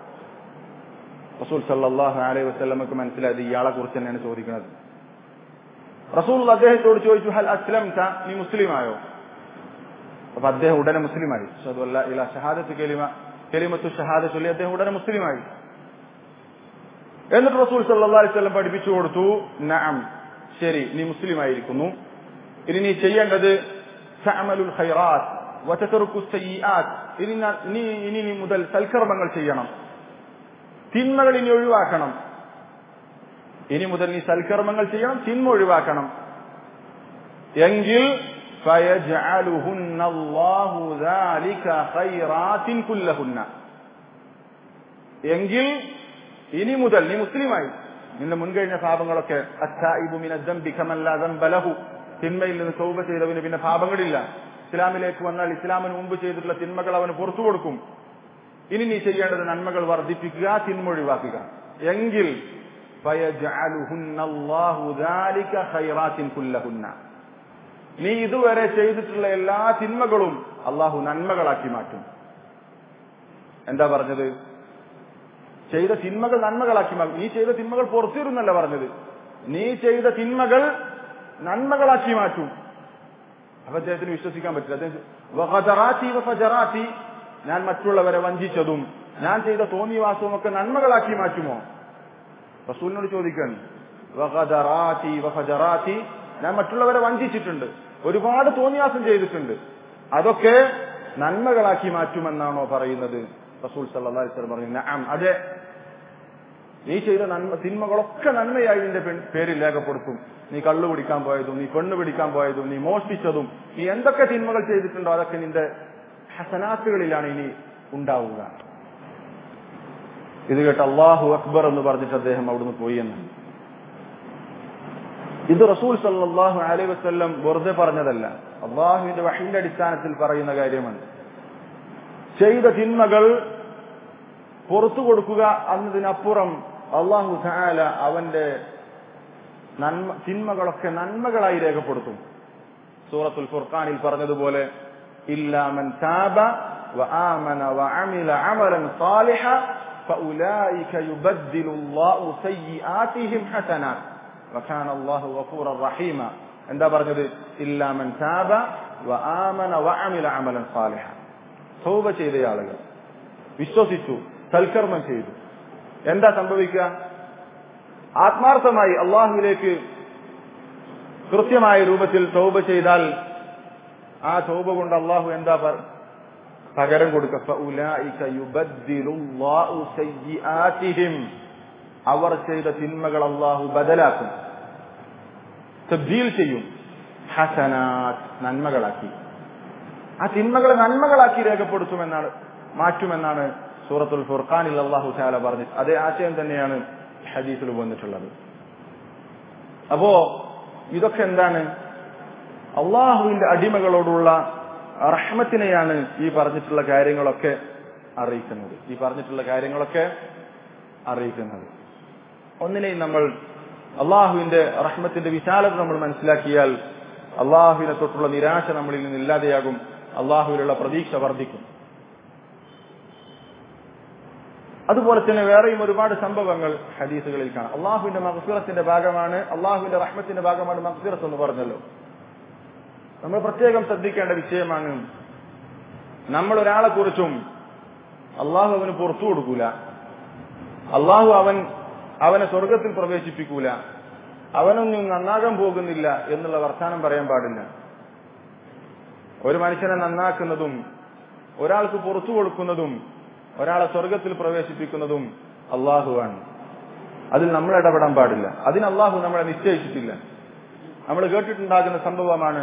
റസൂൽ സല്ലല്ലാഹു അലൈഹി വസല്ലമക്ക് മനസ്സിലായത് ഇയാളെ കുറിച്ച് തന്നെയാണ് ചോദിക്കുന്നത് റസൂൽ അദ്ദേഹത്തോട് ചോദിച്ചു ഹൽ അസ്ലംത നീ മുസ്ലിമായോ അപ്പൊ അദ്ദേഹം ഉടനെ മുസ്ലിമായി അഷ്ഹദു അല്ലാ ഇലാ ഷഹാദത്ത് കലിമ കലിമത്തു ഷഹാദ ചൊല്ലി അദ്ദേഹം ഉടനെ മുസ്ലിമായി എന്നിട്ട് റസൂൽ സല്ലല്ലാഹു അലൈഹി വസല്ലം പഠിപ്പിച്ചു കൊടുത്തു നഅം ശരി നീ മുസ്ലിമായിരിക്കുന്നു ഇനി നീ ചെയ്യേണ്ടത് തഅമലുൽ ഖൈറാത്ത് വതതറുക്കു സയ്യിആത്ത് ഇനി ന- നീ ഇനി നീ മുതൽ സൽക്കർമ്മങ്ങൾ ചെയ്യണം തിന്മകൾ ഇനി ഒഴിവാക്കണം ഇനി മുതൽ നീ സൽക്കർമ്മങ്ങൾ ചെയ്യണം തിന്മ ഒഴിവാക്കണം എങ്കിൽ فيجعلهن الله ذلك خيرات كلهن എങ്കിൽ ഇനി മുതൽ നീ മുസ്ലിമായി നിന്റെ മുൻകഴിഞ്ഞ പാപങ്ങളൊക്കെ അത്തായിബു മിന ദംബി കമല്ല ദംബലഹു തിന്മയിൽ നിന്ന് തൗബ ചെയ്തവന് പിന്നെ പാപങ്ങളില്ല ഇസ്ലാമിലേക്ക് വന്നാൽ ഇസ്ലാമിന് മുമ്പ് ചെയ്തിട്ടുള്ള തിന്മകൾ അവന് പുറത്തു കൊടുക്കും ഇനി നീ ചെയ്യേണ്ടത് നന്മകൾ വർദ്ധിപ്പിക്കുക തിന്മ ഒഴിവാക്കുക എങ്കിൽ ഫയജഅലുഹുന്നല്ലാഹു ദാലിക ഖൈറാത്തിൻ കുല്ലഹുന്ന നീ ഇതുവരെ ചെയ്തിട്ടുള്ള എല്ലാ തിന്മകളും അള്ളാഹു നന്മകളാക്കി മാറ്റും എന്താ പറഞ്ഞത് ചെയ്ത തിന്മകൾ നന്മകളാക്കി മാറ്റും നീ ചെയ്ത തിന്മകൾ പുറത്തിരുന്നല്ല പറഞ്ഞത് നീ ചെയ്ത തിന്മകൾ നന്മകളാക്കി മാറ്റും അപ്പൊ അദ്ദേഹത്തിന് വിശ്വസിക്കാൻ പറ്റില്ല അദ്ദേഹം വഖദറാത്തി വഫജറാത്തി ഞാൻ മറ്റുള്ളവരെ വഞ്ചിച്ചതും ഞാൻ ചെയ്ത തോന്നിവാസവും ഒക്കെ നന്മകളാക്കി മാറ്റുമോ റസൂലിനോട് ചോദിക്കാൻ വഖദറാത്തി വഫജറാത്തി ഞാൻ മറ്റുള്ളവരെ വഞ്ചിച്ചിട്ടുണ്ട് ഒരുപാട് തോന്നിയാസം ചെയ്തിട്ടുണ്ട് അതൊക്കെ നന്മകളാക്കി മാറ്റുമെന്നാണോ പറയുന്നത് റസൂൽ സല്ലല്ലാഹു അലൈഹി വസല്ലം പറഞ്ഞു നഅം അതെ നീ ചെയ്ത നന്മ തിന്മകളൊക്കെ നന്മയായി നിന്റെ പെൺ- പേരിൽ രേഖപ്പെടുത്തും നീ കള്ളു പിടിക്കാൻ പോയതും നീ പെണ്ണ് പിടിക്കാൻ പോയതും നീ മോഷ്ടിച്ചതും നീ എന്തൊക്കെ തിന്മകൾ ചെയ്തിട്ടുണ്ടോ അതൊക്കെ നിന്റെ ഹസനാത്തുകളിലാണ് ഇനി ഉണ്ടാവുക ഇത് കേട്ട് അള്ളാഹു അക്ബർ എന്ന് പറഞ്ഞിട്ട് അദ്ദേഹം അവിടുന്ന് പോയി എന്ന് ഇത് റസൂൽ സല്ലല്ലാഹു അലൈഹി വസല്ലം വെറുതെ പറഞ്ഞതല്ല അള്ളാഹുവിന്റെ വഹിന്റെ അടിസ്ഥാനത്തിൽ പറയുന്ന കാര്യമാണ് ചെയ്ത തിന്മകൾ പുറത്തു കൊടുക്കുക എന്നതിനപ്പുറം അള്ളാഹു താല അവന്റെ നന്മ തിന്മകളൊക്കെ നന്മകളായി രേഖപ്പെടുത്തും സൂറത്തുൽ ഫുർഖാനിൽ പറഞ്ഞതുപോലെ ഇല്ലാമൻ താബ وآمن وعمل عملا صالحا فأولئك يبدل الله سيئاتهم حسنات وكان الله غفورا رحيما എന്താ പറഞ്ഞത് ഇല്ലാമൻ താബ وآمن وعمل عملا صالحا തൗബ ചെയ്ത ആളുകൾ വിശ്വസിച്ചു സൽക്കർമ്മം ചെയ്തു എന്താ സംഭവിക്കുക ആത്മാർത്ഥമായി അള്ളാഹുവിലേക്ക് കൃത്യമായ രൂപത്തിൽ തൗബ ചെയ്താൽ ആ തൗബ കൊണ്ട് അള്ളാഹു എന്താ പർ- പകരം കൊടുക്കുക فَأُولَٰئِكَ يُبَدِّلُ اللَّهُ سَيِّئَاتِهِمْ അവർ ചെയ്ത തിന്മകൾ അള്ളാഹു ബദലാക്കും തബ്ദീൽ ചെയ്യും ഹസനാത്ത് നന്മകളാക്കി ആ തിന്മകളെ നന്മകളാക്കി രേഖപ്പെടുത്തുമെന്നാണ് മാറ്റുമെന്നാണ് സൂറത്തുൽ ഫുർഖാനിൽ അള്ളാഹു താല പറഞ്ഞത് അതേ ആശയം തന്നെയാണ് ഹദീസിൽ വന്നിട്ടുള്ളത് അപ്പോ ഇതൊക്കെ എന്താണ് അള്ളാഹുവിന്റെ അടിമകളോടുള്ള റഹ്മത്തിനെയാണ് ഈ പറഞ്ഞിട്ടുള്ള കാര്യങ്ങളൊക്കെ അറിയിക്കുന്നത് ഈ പറഞ്ഞിട്ടുള്ള കാര്യങ്ങളൊക്കെ അറിയിക്കുന്നത് ഒന്നിനെയും നമ്മൾ അള്ളാഹുവിന്റെ റഹ്മത്തിന്റെ വിശാലത നമ്മൾ മനസ്സിലാക്കിയാൽ അള്ളാഹുവിനെ തൊട്ടുള്ള നിരാശ നമ്മളിൽ നിന്ന് ഇല്ലാതെയാകും അള്ളാഹുവിലുള്ള പ്രതീക്ഷ വർദ്ധിക്കും അതുപോലെ തന്നെ വേറെയും ഒരുപാട് സംഭവങ്ങൾ ഹദീസുകളിൽ കാണാം അള്ളാഹുവിന്റെ മഹഫിറത്തിന്റെ ഭാഗമാണ് അള്ളാഹുവിന്റെ റഹ്മത്തിന്റെ ഭാഗമാണ് മഹഫിറത്ത് എന്ന് പറഞ്ഞല്ലോ നമ്മൾ പ്രത്യേകം ശ്രദ്ധിക്കേണ്ട വിഷയമാണ് നമ്മൾ ഒരാളെ കുറിച്ചും അള്ളാഹു അവന് പുറത്തു കൊടുക്കൂല അള്ളാഹു അവൻ അവനെ സ്വർഗത്തിൽ പ്രവേശിപ്പിക്കൂല അവനൊന്നും നന്നാകാൻ പോകുന്നില്ല എന്നുള്ള വർത്താനം പറയാൻ പാടില്ല ഒരു മനുഷ്യനെ നന്നാക്കുന്നതും ഒരാൾക്ക് പുറത്തു കൊടുക്കുന്നതും ഒരാളെ സ്വർഗത്തിൽ പ്രവേശിപ്പിക്കുന്നതും അള്ളാഹുവാണ് അതിൽ നമ്മൾ ഇടപെടാൻ പാടില്ല അതിന് അള്ളാഹു നമ്മളെ നിശ്ചയിച്ചിട്ടില്ല നമ്മൾ കേട്ടിട്ടുണ്ടാകുന്ന സംഭവമാണ്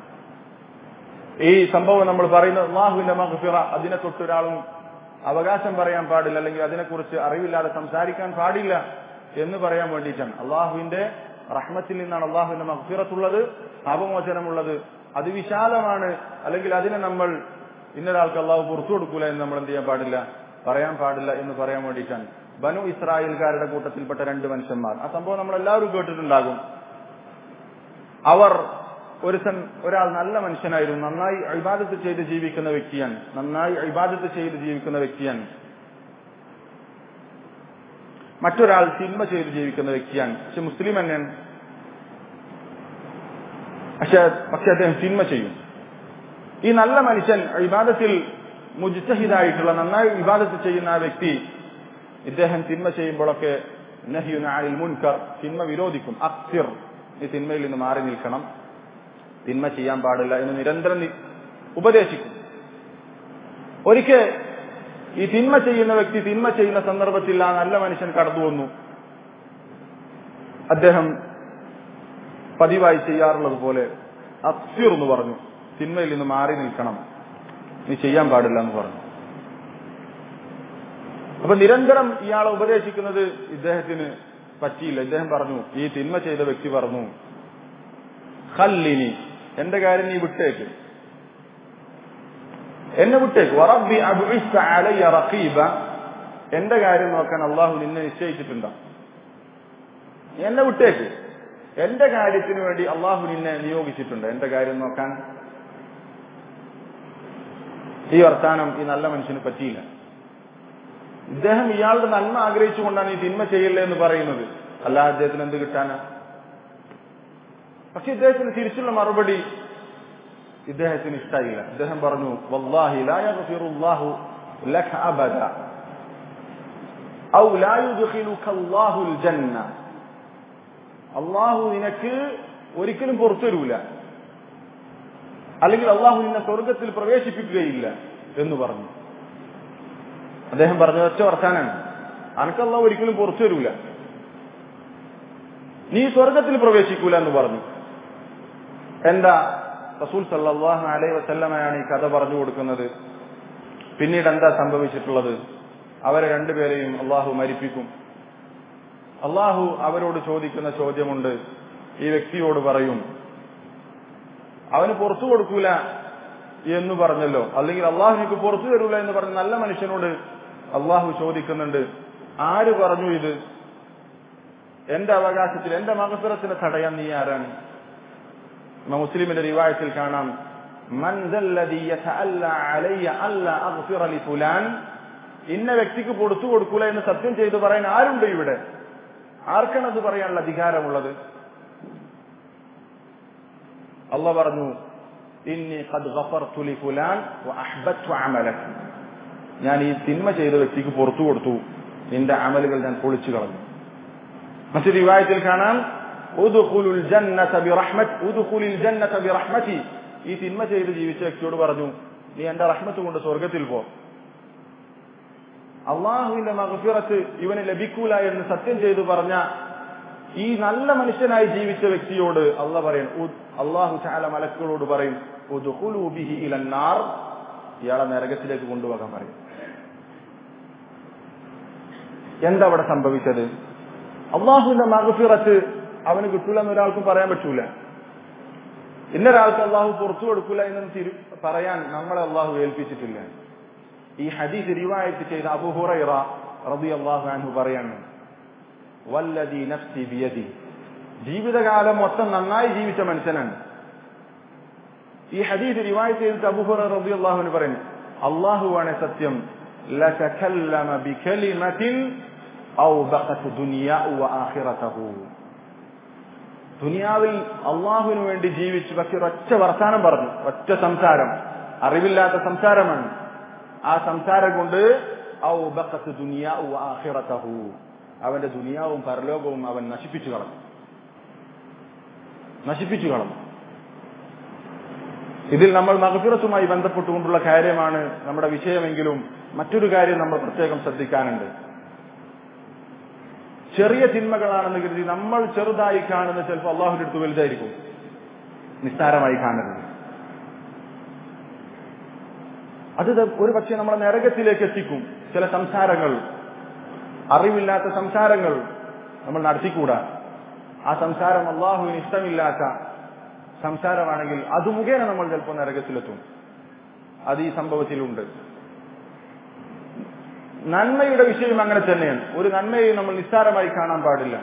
ഈ സംഭവം നമ്മൾ പറയുന്ന അള്ളാഹുവിന്റെ മഹഫിറ അതിനെ തൊട്ടൊരാളും അവകാശം പറയാൻ പാടില്ല അല്ലെങ്കിൽ അതിനെക്കുറിച്ച് അറിവില്ലാതെ സംസാരിക്കാൻ പാടില്ല എന്ന് പറയാൻ വേണ്ടിയിട്ടാണ് അള്ളാഹുവിന്റെ റഹ്മത്തിൽ നിന്നാണ് അള്ളാഹുവിന്റെ മഹഫിറത്തുള്ളത് പാപമോചനമുള്ളത് അത് വിശാലമാണ് അല്ലെങ്കിൽ അതിനെ നമ്മൾ ഇന്നൊരാൾക്ക് അള്ളാഹു പുറത്തു കൊടുക്കൂല എന്ന് നമ്മൾ എന്ത് ചെയ്യാൻ പാടില്ല പറയാൻ പാടില്ല എന്ന് പറയാൻ വേണ്ടിയിട്ടാണ് ബനു ഇസ്രായേൽക്കാരുടെ കൂട്ടത്തിൽപ്പെട്ട രണ്ട് മനുഷ്യന്മാർ ആ സംഭവം നമ്മൾ എല്ലാവരും കേട്ടിട്ടുണ്ടാകും അവർ ഒരു ഒരാൾ നല്ല മനുഷ്യനായിരുന്നു നന്നായി അഭിബാദത്ത് ചെയ്ത് ജീവിക്കുന്ന വ്യക്തിയാണ് നന്നായി അഭിബാദത്ത് ചെയ്ത് ജീവിക്കുന്ന വ്യക്തിയാണ് മറ്റൊരാൾ തിന്മ ചെയ്ത് ജീവിക്കുന്ന വ്യക്തിയാണ് പക്ഷെ മുസ്ലിം തന്നെയാണ് പക്ഷെ പക്ഷെ അദ്ദേഹം തിന്മ ചെയ്യും ഈ നല്ല മനുഷ്യൻ ഇബാദത്തിൽ മുജിത്തഹിദായിട്ടുള്ള നന്നായി ഇബാദത്ത് ചെയ്യുന്ന ആ വ്യക്തി ഇദ്ദേഹം തിന്മ ചെയ്യുമ്പോഴൊക്കെ നഹിയുനായിൽ മുൻകർ തിന്മ വിരോധിക്കും അക്സിർ ഈ തിന്മയിൽ നിന്ന് മാറി നിൽക്കണം തിന്മ ചെയ്യാൻ പാടില്ല എന്ന് നിരന്തരം നി- ഉപദേശിക്കും ഒരിക്കൽ ഈ തിന്മ ചെയ്യുന്ന വ്യക്തി തിന്മ ചെയ്യുന്ന സന്ദർഭത്തിൽ ആ നല്ല മനുഷ്യൻ കടന്നു വന്നു അദ്ദേഹം പതിവായി ചെയ്യാറുള്ളത് പോലെ അക്സിർ എന്ന് പറഞ്ഞു തിന്മയിൽ നിന്ന് മാറി നിൽക്കണം നീ ചെയ്യാൻ പാടില്ല എന്ന് പറഞ്ഞു അപ്പൊ നിരന്തരം ഇയാളെ ഉപദേശിക്കുന്നത് ഇദ്ദേഹത്തിന് പറ്റിയില്ല ഇദ്ദേഹം പറഞ്ഞു ഈ തിന്മ ചെയ്ത വ്യക്തി പറഞ്ഞു ഹല്ലിനി എന്റെ കാര്യം നീ വിട്ടേക്ക് എന്നെ വിട്ടേക്ക് വറബ്ബി അബ്ഇസ് അലയ്യ റഖീബ എന്റെ കാര്യം നോക്കാൻ അള്ളാഹു നിന്നെ നിശ്ചയിച്ചിട്ടുണ്ടോ എന്നെ വിട്ടേക്ക് എന്റെ കാര്യത്തിന് വേണ്ടി അള്ളാഹു നിന്നെ നിയോഗിച്ചിട്ടുണ്ട് എന്റെ കാര്യം നോക്കാൻ ഈ വർത്താനം ഈ നല്ല മനുഷ്യന് പറ്റിയില്ല ഇദ്ദേഹം ഇയാളുടെ നന്മ ആഗ്രഹിച്ചുകൊണ്ടാണ് ഈ തിന്മ ചെയ്യില്ലേ എന്ന് പറയുന്നത് അല്ല അദ്ദേഹത്തിന് എന്ത് കിട്ടാനാ പക്ഷെ ഇദ്ദേഹത്തിന് തിരിച്ചുള്ള മറുപടി ഇദ്ദേഹത്തിന് ഇഷ്ടമായില്ല ഇദ്ദേഹം പറഞ്ഞു വല്ലാഹി ലാ യഗ്ഫിറുല്ലാഹു ലക അബദ ഔ ലാ യുദ്ഖിലുക അല്ലാഹുൽ ജന്ന അള്ളാഹു നിനക്ക് ഒരിക്കലും പുറത്തു തരൂല അല്ലെങ്കിൽ അള്ളാഹു നിന്നെ സ്വർഗത്തിൽ പ്രവേശിപ്പിക്കുകയില്ല എന്ന് പറഞ്ഞു അദ്ദേഹം പറഞ്ഞത് ഒറ്റ വർത്താനാണ് അനക്ക് അള്ളാഹു ഒരിക്കലും പുറത്തു തരൂല നീ സ്വർഗത്തിൽ പ്രവേശിക്കൂല എന്ന് പറഞ്ഞു എന്താ റസൂൽ സല്ലാഹു അലൈ വസല്ലമയാണ് ഈ കഥ പറഞ്ഞു കൊടുക്കുന്നത് പിന്നീട് എന്താ സംഭവിച്ചിട്ടുള്ളത് അവരെ രണ്ടുപേരെയും അള്ളാഹു മരിപ്പിക്കും അള്ളാഹു അവരോട് ചോദിക്കുന്ന ചോദ്യമുണ്ട് ഈ വ്യക്തിയോട് പറയും അവന് പുറത്തു കൊടുക്കൂല എന്ന് പറഞ്ഞല്ലോ അല്ലെങ്കിൽ അള്ളാഹു എനിക്ക് പുറത്തു തരൂല എന്ന് പറഞ്ഞ നല്ല മനുഷ്യനോട് അള്ളാഹു ചോദിക്കുന്നുണ്ട് ആര് പറഞ്ഞു ഇത് എന്റെ അവകാശത്തിൽ എന്റെ മകസുരത്തിന് തടയാൻ നീ ആരാണ് മുസ്ലിമിന്റെ റിവായത്തിൽ കാണാം من ذا الذي يتألى علي ألا أغفر لفلان ഇന്ന വ്യക്തിക്ക് കൊടുത്തു കൊടുക്കൂല എന്ന് സത്യം ചെയ്തു പറയാൻ ആരുണ്ട് ഇവിടെ ആർക്കാണ് അത് പറയാനുള്ള അധികാരമുള്ളത് അല്ല പറഞ്ഞു ഇന്നി ഖദ് ഗഫർതു ലിഫുലാൻ വഅഹ്ബത്തു അമലക് ഞാൻ ഈ തിന്മ ചെയ്ത വ്യക്തിക്ക് പുറത്തു കൊടുത്തു നിന്റെ അമലുകൾ ഞാൻ പൊളിച്ചു കളഞ്ഞു മറ്റൊരു റിവായത്തിൽ കാണാം ഉദ്ഖുലുൽ ജന്നത ബിറഹ്മത് ഉദ്ഖുലിൽ ജന്നത ബിറഹ്മതി ഈ തിന്മ ചെയ്ത് ജീവിച്ച വ്യക്തിയോട് പറഞ്ഞു നീ എന്റെ റഹ്മത്ത് കൊണ്ട് സ്വർഗത്തിൽ പോ അള്ളാഹുവിന്റെ മഹഫിറത്ത് ഇവന് ലഭിക്കൂല എന്ന് സത്യം ചെയ്തു പറഞ്ഞ ഈ നല്ല മനുഷ്യനായി ജീവിച്ച വ്യക്തിയോട് അല്ല പറയും അള്ളാഹു ചാല മലക്കുകളോട് പറയും ഉദ്ഖുലു ബിഹി ഇലന്നാർ ഇയാളെ നരകത്തിലേക്ക് കൊണ്ടുപോകാൻ പറയും എന്താ അവിടെ സംഭവിച്ചത് അള്ളാഹുവിന്റെ മഹഫിറത്ത് അവന് കിട്ടൂല എന്ന് ഒരാൾക്കും പറയാൻ പറ്റൂല ഇന്നൊരാൾക്ക് അള്ളാഹു പുറത്തു കൊടുക്കൂല എന്ന് തിരു പറയാൻ നമ്മളെ അള്ളാഹു ഏൽപ്പിച്ചിട്ടില്ല ഈ ഹദീസ് റിവായത്ത് ചെയ്ത അബുഹുറൈറ റബി അള്ളാഹു അൻഹു പറയാണ് വല്ലതി നഫ്സി ബിയദി ജീവിതകാലം മൊത്തം നന്നായി ജീവിച്ച മനുഷ്യനാണ് ഈ ഹദീസ് റിവായത്ത് ചെയ്തിട്ട് അബുഹുറ റബി അള്ളാഹുവിന് പറയുന്നു അള്ളാഹുവാണ് സത്യം لتكلم بكلمة أوبقت دنياه وآخرته ദുനിയാവിൽ അള്ളാഹുവിന് വേണ്ടി ജീവിച്ചു പക്ഷെ ഒറ്റ വർത്താനം പറഞ്ഞു ഒറ്റ സംസാരം അറിവില്ലാത്ത സംസാരമാണ് ആ സംസാരം കൊണ്ട് അവന്റെ ദുനിയാവും പരലോകവും അവൻ നശിപ്പിച്ചു കളഞ്ഞു നശിപ്പിച്ചു കളഞ്ഞു ഇതിൽ നമ്മൾ മകഫിറത്തുമായി ബന്ധപ്പെട്ടുകൊണ്ടുള്ള കാര്യമാണ് നമ്മുടെ വിഷയമെങ്കിലും മറ്റൊരു കാര്യം നമ്മൾ പ്രത്യേകം ശ്രദ്ധിക്കാനുണ്ട് ചെറിയ തിന്മകളാണെന്ന് കരുതി നമ്മൾ ചെറുതായി കാണുന്ന ചിലപ്പോൾ അള്ളാഹുവിന്റെ അടുത്ത് വലുതായിരിക്കും നിസ്സാരമായി കാണരുത് അത് ഒരു പക്ഷേ നമ്മളെ നരകത്തിലേക്ക് എത്തിക്കും ചില സംസാരങ്ങൾ അറിവില്ലാത്ത സംസാരങ്ങൾ നമ്മൾ നടത്തിക്കൂടാ ആ സംസാരം അള്ളാഹുവിന് ഇഷ്ടമില്ലാത്ത സംസാരമാണെങ്കിൽ അത് മുഖേന നമ്മൾ ചിലപ്പോൾ നരകത്തിലെത്തും അത് ഈ സംഭവത്തിലുണ്ട് നന്മയുടെ വിഷയം അങ്ങനെ തന്നെയാണ് ഒരു നന്മയെ നമ്മൾ നിസ്സാരമായി കാണാൻ പാടില്ല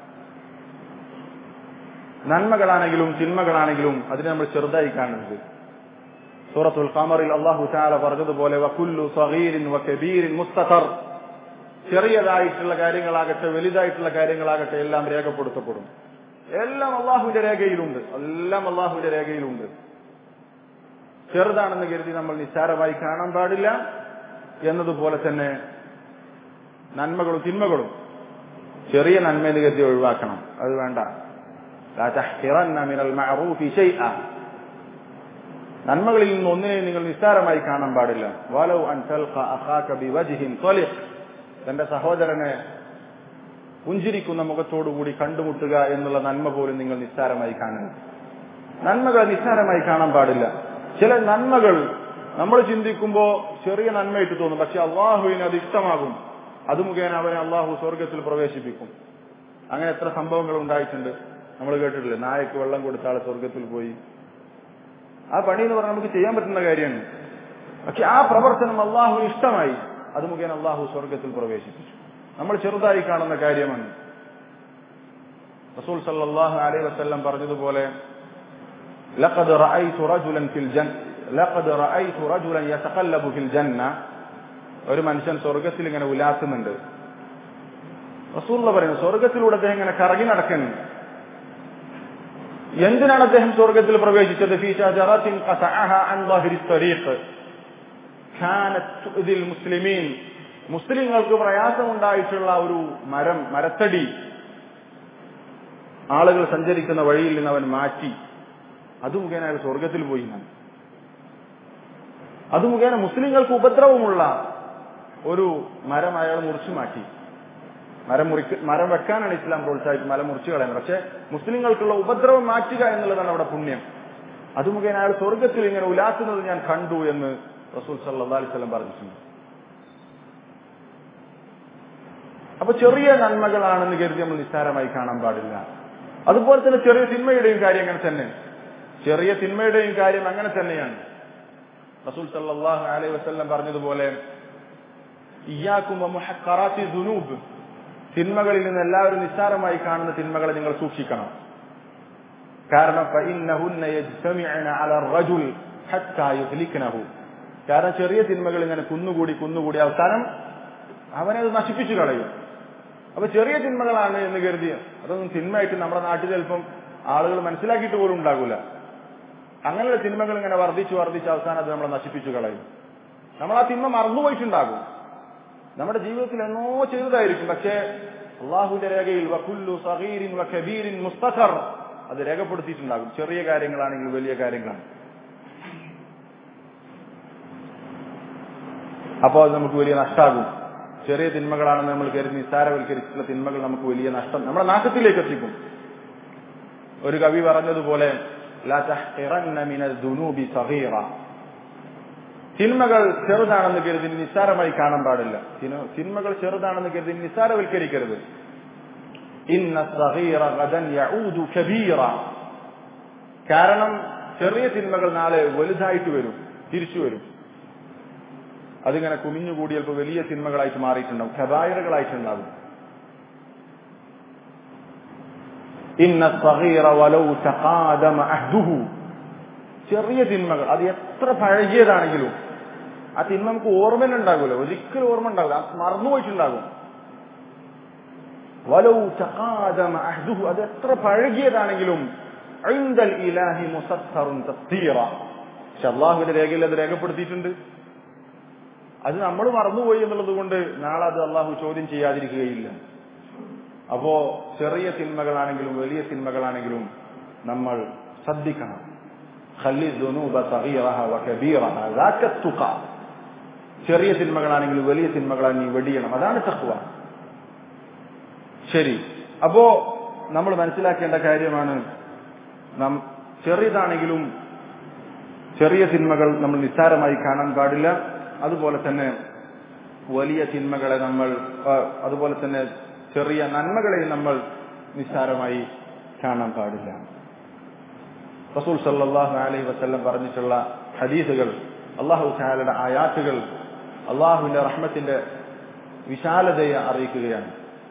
നന്മകളാണെങ്കിലും തിന്മകളാണെങ്കിലും അതിനെ നമ്മൾ ചെറുതായി കാണരുത് സൂറത്തുൽ ഖമറിൽ അള്ളാഹു താല പറഞ്ഞതുപോലെ വക്കുല്ലു സഹീരിൻ വക്കബീരിൻ മുസ്തഖർ ചെറിയതായിട്ടുള്ള കാര്യങ്ങളാകട്ടെ വലുതായിട്ടുള്ള കാര്യങ്ങളാകട്ടെ എല്ലാം രേഖപ്പെടുത്തപ്പെടും എല്ലാം അള്ളാഹുവിന്റെ രേഖയിലുണ്ട് എല്ലാം അള്ളാഹുവിന്റെ രേഖയിലുണ്ട് ചെറുതാണെന്ന് കരുതി നമ്മൾ നിസ്സാരമായി കാണാൻ പാടില്ല എന്നതുപോലെ തന്നെ നന്മകളും തിന്മകളും ചെറിയ നന്മയെന്ന് കരുതി ഒഴിവാക്കണം അത് വേണ്ട നന്മകളിൽ നിന്ന് ഒന്നിനെ നിങ്ങൾ നിസ്സാരമായി കാണാൻ പാടില്ല വാലവ് അൻ തന്റെ സഹോദരനെ പുഞ്ചിരിക്കുന്ന മുഖത്തോടുകൂടി കണ്ടുമുട്ടുക എന്നുള്ള നന്മ പോലും നിങ്ങൾ നിസ്സാരമായി കാണരുത് നന്മകളെ നിസ്സാരമായി കാണാൻ പാടില്ല ചില നന്മകൾ നമ്മൾ ചിന്തിക്കുമ്പോൾ ചെറിയ നന്മയായിട്ട് തോന്നും പക്ഷെ അള്ളാഹുവിന് അത് ഇഷ്ടമാകും അത് മുഖേന അവനെ അള്ളാഹു സ്വർഗത്തിൽ പ്രവേശിപ്പിക്കും അങ്ങനെ എത്ര സംഭവങ്ങൾ ഉണ്ടായിട്ടുണ്ട് നമ്മൾ കേട്ടിട്ടില്ലേ നായക്ക് വെള്ളം കൊടുത്ത ആൾ സ്വർഗത്തിൽ പോയി ആ പണി എന്ന് പറഞ്ഞാൽ നമുക്ക് ചെയ്യാൻ പറ്റുന്ന കാര്യമാണ് പക്ഷെ ആ പ്രവർത്തനം അള്ളാഹു ഇഷ്ടമായി അത് മുഖേന അള്ളാഹു സ്വർഗത്തിൽ പ്രവേശിപ്പിച്ചു നമ്മൾ ചെറുതായി കാണുന്ന കാര്യമാണ് റസൂൽ സല്ലല്ലാഹു അലൈഹി വസല്ലം പറഞ്ഞതുപോലെ لقد رأيت رجلا في الجنة لقد رأيت رجلا يتقلب في الجنة ഒരു മനുഷ്യൻ സ്വർഗത്തിൽ ഇങ്ങനെ ഉലാത്തുന്നുണ്ട് റസൂള്ള പറയുന്നു സ്വർഗത്തിലൂടെ അദ്ദേഹം ഇങ്ങനെ കറങ്ങി നടക്കുന്നു എന്തിനാണ് അദ്ദേഹം സ്വർഗത്തിൽ പ്രവേശിച്ചത് ഫീ ഷജറത്തിൻ ഖതഅഹ അൻ ളഹരി ത്വരീഖ് കാനത് തുഅദിൽ മുസ്ലിമീൻ മുസ്ലിങ്ങൾക്ക് പ്രയാസമുണ്ടായിട്ടുള്ള ഒരു മരം മരത്തടി ആളുകൾ സഞ്ചരിക്കുന്ന വഴിയിൽ നിന്ന് അവൻ മാറ്റി അത് മുഖേന അയാൾ സ്വർഗത്തിൽ പോയി എന്നാണ് അത് മുഖേന മുസ്ലിങ്ങൾക്ക് ഉപദ്രവമുള്ള ഒരു മരം അയാൾ മുറിച്ചു മാറ്റി മരം മുറിക്ക് മരം വെക്കാനാണ് ഇസ്ലാം പ്രോത്സാഹിപ്പിക്കുന്നത് മരം മുറിച്ചു കളയുന്നത് പക്ഷെ മുസ്ലിങ്ങൾക്കുള്ള ഉപദ്രവം മാറ്റുക എന്നുള്ളതാണ് അവിടെ പുണ്യം അത് മുഖേന അയാൾ സ്വർഗത്തിൽ ഇങ്ങനെ ഉലാക്കുന്നത് ഞാൻ കണ്ടു എന്ന് റസൂൽ സല്ലാ അലിസ്ലം പറഞ്ഞിട്ടുണ്ട് അപ്പൊ ചെറിയ നന്മകളാണെന്ന് കരുതി നമ്മൾ നിസ്സാരമായി കാണാൻ പാടില്ല അതുപോലെ തന്നെ ചെറിയ തിന്മയുടെയും കാര്യം അങ്ങനെ തന്നെ ചെറിയ തിന്മയുടെയും കാര്യം അങ്ങനെ തന്നെയാണ് റസൂൽ സല്ലല്ലാഹു അലൈഹി വസല്ലം പറഞ്ഞതുപോലെ ഇയ്യാക്കും വമുഹഖറാത്തി ദുനൂബ് തിന്മകളിൽ നിന്ന് എല്ലാവരും നിസ്സാരമായി കാണുന്ന തിന്മകളെ നിങ്ങൾ സൂക്ഷിക്കണം കാരണം ഫഇന്നഹുന്ന യജ്തമിഅന അല റജുൽ ഹത്താ യുഹ്ലികനഹു കാരണം ചെറിയ തിന്മകൾ ഇങ്ങനെ കുന്നുകൂടി കുന്നുകൂടി അവസാനം അവനെ അത് നശിപ്പിച്ചു കളയും അപ്പൊ ചെറിയ തിന്മകളാണ് എന്ന് കരുതി അതൊന്നും തിന്മയായിട്ട് നമ്മുടെ നാട്ടിൽ ചിലപ്പം ആളുകൾ മനസ്സിലാക്കിയിട്ട് പോലും ഉണ്ടാകൂല അങ്ങനെയുള്ള തിന്മകൾ ഇങ്ങനെ വർദ്ധിച്ചു വർദ്ധിച്ച് അവസാനം അത് നമ്മളെ നശിപ്പിച്ചു കളയും നമ്മൾ ആ തിന്മ മറന്നുപോയിട്ടുണ്ടാകും നമ്മുടെ ജീവിതത്തിൽ എന്നോ ചെയ്തതായിരിക്കും പക്ഷേ അള്ളാഹുവിന്റെ രേഖയിൽ വക്കുല്ലു സഹീരിൻ വഖബീരിൻ മുസ്തഖർ അത് രേഖപ്പെടുത്തിയിട്ടുണ്ടാകും ചെറിയ കാര്യങ്ങളാണെങ്കിൽ വലിയ കാര്യങ്ങളാണ് അപ്പോൾ അത് നമുക്ക് വലിയ നഷ്ടാകും ചെറിയ തിന്മകളാണെന്ന് നമ്മൾ കരുതി നിസ്സാരവൽക്കരിച്ചിട്ടുള്ള തിന്മകൾ നമുക്ക് വലിയ നഷ്ടം നമ്മുടെ നാശത്തിലേക്ക് എത്തിക്കും ഒരു കവി പറഞ്ഞതുപോലെ ലാ തഹ്ഖിറന്ന മിനൽ ദുനൂബി സഗീറ തിന്മകൾ ചെറുതാണെന്ന് കരുതി നിസ്സാരമായി കാണാൻ പാടില്ല തിന- തിന്മകൾ ചെറുതാണെന്ന് കരുതി നിസ്സാരവൽക്കരിക്കരുത് ഇന്ന സഗീറ ഗദൻ യഊദു കബീറ കാരണം ചെറിയ തിന്മകൾ നാളെ വലുതായിട്ട് വരും തിരിച്ചു വരും അതിങ്ങനെ കുമിഞ്ഞുകൂടി ചിലപ്പോൾ വലിയ തിന്മകളായിട്ട് മാറിയിട്ടുണ്ടാവും ഖബായറുകളായിട്ടുണ്ടാകും ഇന്ന സഗീറ വലൗ തഖാദമ അഹ്ദുഹു ചെറിയ തിന്മകൾ അത് എത്ര പഴകിയതാണെങ്കിലും ആ തിന്മ നമുക്ക് ഓർമ്മ ഉണ്ടാകൂല ഒരിക്കലും ഓർമ്മ ഉണ്ടാവില്ല അത് മറന്നുപോയിട്ടുണ്ടാകും വലൗ തഖാദമ അഹ്ദുഹു അത് എത്ര പഴകിയതാണെങ്കിലും ഐന്ദൽ ഇലാഹി മുസത്തറുൻ തസ്തീറ പക്ഷെ അള്ളാഹുവിന്റെ രേഖയിൽ അത് രേഖപ്പെടുത്തിയിട്ടുണ്ട് അത് നമ്മൾ മറന്നുപോയി എന്നുള്ളത് കൊണ്ട് നാളെ അത് അള്ളാഹു ചോദ്യം ചെയ്യാതിരിക്കുകയില്ല അപ്പോ ചെറിയ തിന്മകളാണെങ്കിലും വലിയ തിന്മകളാണെങ്കിലും നമ്മൾ ശ്രദ്ധിക്കണം ഖല്ലി ദുനൂബ സഗീറഹ വകബീറഹ ذاك التقى ചെറിയ തിന്മകളാണെങ്കിലും വലിയ തിന്മകളാണ് നീ വെടിയണം അതാണ് തഖ്വ ശരി അപ്പോ നമ്മൾ മനസ്സിലാക്കേണ്ട കാര്യമാണ് നാം ചെറിയതാണെങ്കിലും ചെറിയ തിന്മകൾ നമ്മൾ നിസ്സാരമായി കാണാൻ പാടില്ല അതുപോലെ തന്നെ വലിയ തിന്മകളെ നമ്മൾ ആ, അതുപോലെ തന്നെ ചെറിയ നന്മകളെ നമ്മൾ നിസ്സാരമായി കാണാൻ പാടില്ല റസൂൽ സല്ലല്ലാഹു അലൈഹി വസല്ലം പറഞ്ഞിട്ടുള്ള ഹദീസുകൾ അള്ളാഹു താലയുടെ ആയാത്തുകൾ അള്ളാഹുവിന്റെ റഹ്മത്തിന്റെ വിശാലതയെ അറിയിക്കുകയാണ്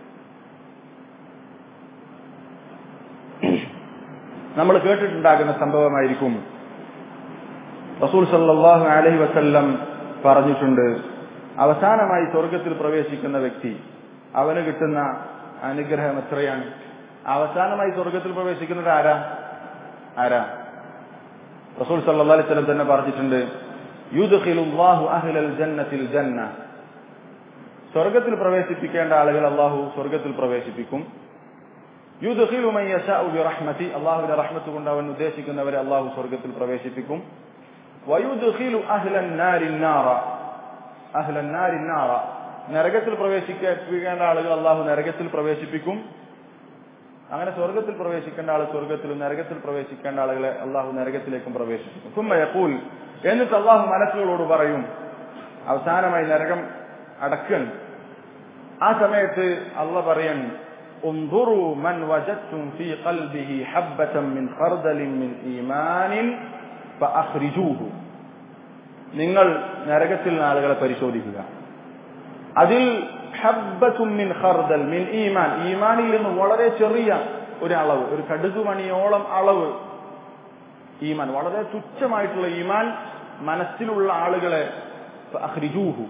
നമ്മൾ കേട്ടിട്ടുണ്ടാകുന്ന സംഭവമായിരിക്കും റസൂൽ സല്ലല്ലാഹു അലൈഹി വസല്ലം പറഞ്ഞിട്ടുണ്ട് അവസാനമായി സ്വർഗത്തിൽ പ്രവേശിക്കുന്ന വ്യക്തി അവന് കിട്ടുന്ന അനുഗ്രഹം എത്രയാണ് അവസാനമായി സ്വർഗത്തിൽ പ്രവേശിക്കുന്നത് ആരാ ആരാ റസൂൽ സല്ലല്ലാഹു അലൈഹി വസല്ലം തന്നെ പറഞ്ഞിട്ടുണ്ട് യുദ്ഖിലുല്ലാഹു അഹ്ലൽ ജന്നത്തിൽ ജന്ന സ്വർഗത്തിൽ പ്രവേശിപ്പിക്കേണ്ട ആളുകൾ അള്ളാഹു സ്വർഗത്തിൽ പ്രവേശിപ്പിക്കും യുദ്ഖിലു മൻ യശാഉ ബിറഹ്മതി അള്ളാഹുവിന്റെ റഹ്മത്ത് കൊണ്ട് അവൻ ഉദ്ദേശിക്കുന്നവരെ അള്ളാഹു സ്വർഗത്തിൽ പ്രവേശിപ്പിക്കും വയുദ്ഖിലു അഹ്ലൻ നാരി നാറ അഹ്ലൻ നാരി നാറ നരകത്തിൽ പ്രവേശിപ്പിക്കേണ്ട ആളുകൾ അള്ളാഹു നരകത്തിൽ പ്രവേശിപ്പിക്കും അങ്ങനെ സ്വർഗത്തിൽ പ്രവേശിക്കേണ്ട ആൾ സ്വർഗത്തിലും നരകത്തിൽ പ്രവേശിക്കേണ്ട ആളുകളെ അള്ളാഹു നരകത്തിലേക്കും പ്രവേശിക്കും കുമ്മയക്കൂൽ എന്നിട്ട് അള്ളാഹു മലക്കുകളോട് പറയും അവസാനമായി നരകം അടക്കൻ ആ സമയത്ത് അള്ള പറയൻ انظروا من وجدتم في قلبه حبة من خردل من إيمان فأخرجوه നിങ്ങൾ നരകത്തിൽ നിന്ന് ആളുകളെ പരിശോധിക്കുക അതിൽ ഹബ്ബത്തും മിൻ ഖർദൽ മിൻ ഈമാൻ ഈമാനിൽ നിന്ന് വളരെ ചെറിയ ഒരു അളവ് ഒരു കടുക് മണിയോളം അളവ് ഈമാൻ വളരെ തുച്ഛമായിട്ടുള്ള ഈമാൻ മനസ്സിലുള്ള ആളുകളെ അഹ്രിജൂഹു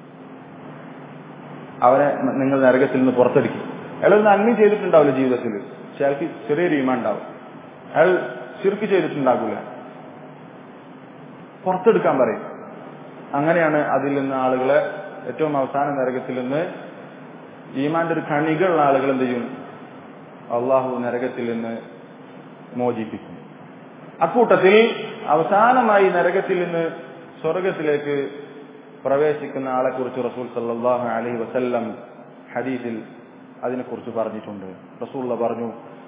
അവരെ നിങ്ങൾ നരകത്തിൽ നിന്ന് പുറത്തെടുക്കും അയാൾ നന്മ ചെയ്തിട്ടുണ്ടാവില്ല ജീവിതത്തിൽ പക്ഷെ അയാൾക്ക് ചെറിയൊരു ഈമാൻ ഉണ്ടാവും അയാൾ ചുരുക്കി ചെയ്തിട്ടുണ്ടാകില്ല പുറത്തെടുക്കാൻ പറയും അങ്ങനെയാണ് അതിൽ നിന്ന് ആളുകളെ ഏറ്റവും അവസാന നരകത്തിൽ നിന്ന് ഈമാന്റെ ഒരു കണികളുള്ള ആളുകൾ എന്ത് ചെയ്യും അള്ളാഹു നരകത്തിൽ നിന്ന് മോചിപ്പിക്കും അക്കൂട്ടത്തിൽ അവസാനമായി നരകത്തിൽ നിന്ന് സ്വർഗത്തിലേക്ക് പ്രവേശിക്കുന്ന ആളെ കുറിച്ച് റസൂൽ സല്ലാഹു അലഹി വസല്ലം ഹദീസിൽ അതിനെക്കുറിച്ച് പറഞ്ഞിട്ടുണ്ട് റസൂള്ള പറഞ്ഞു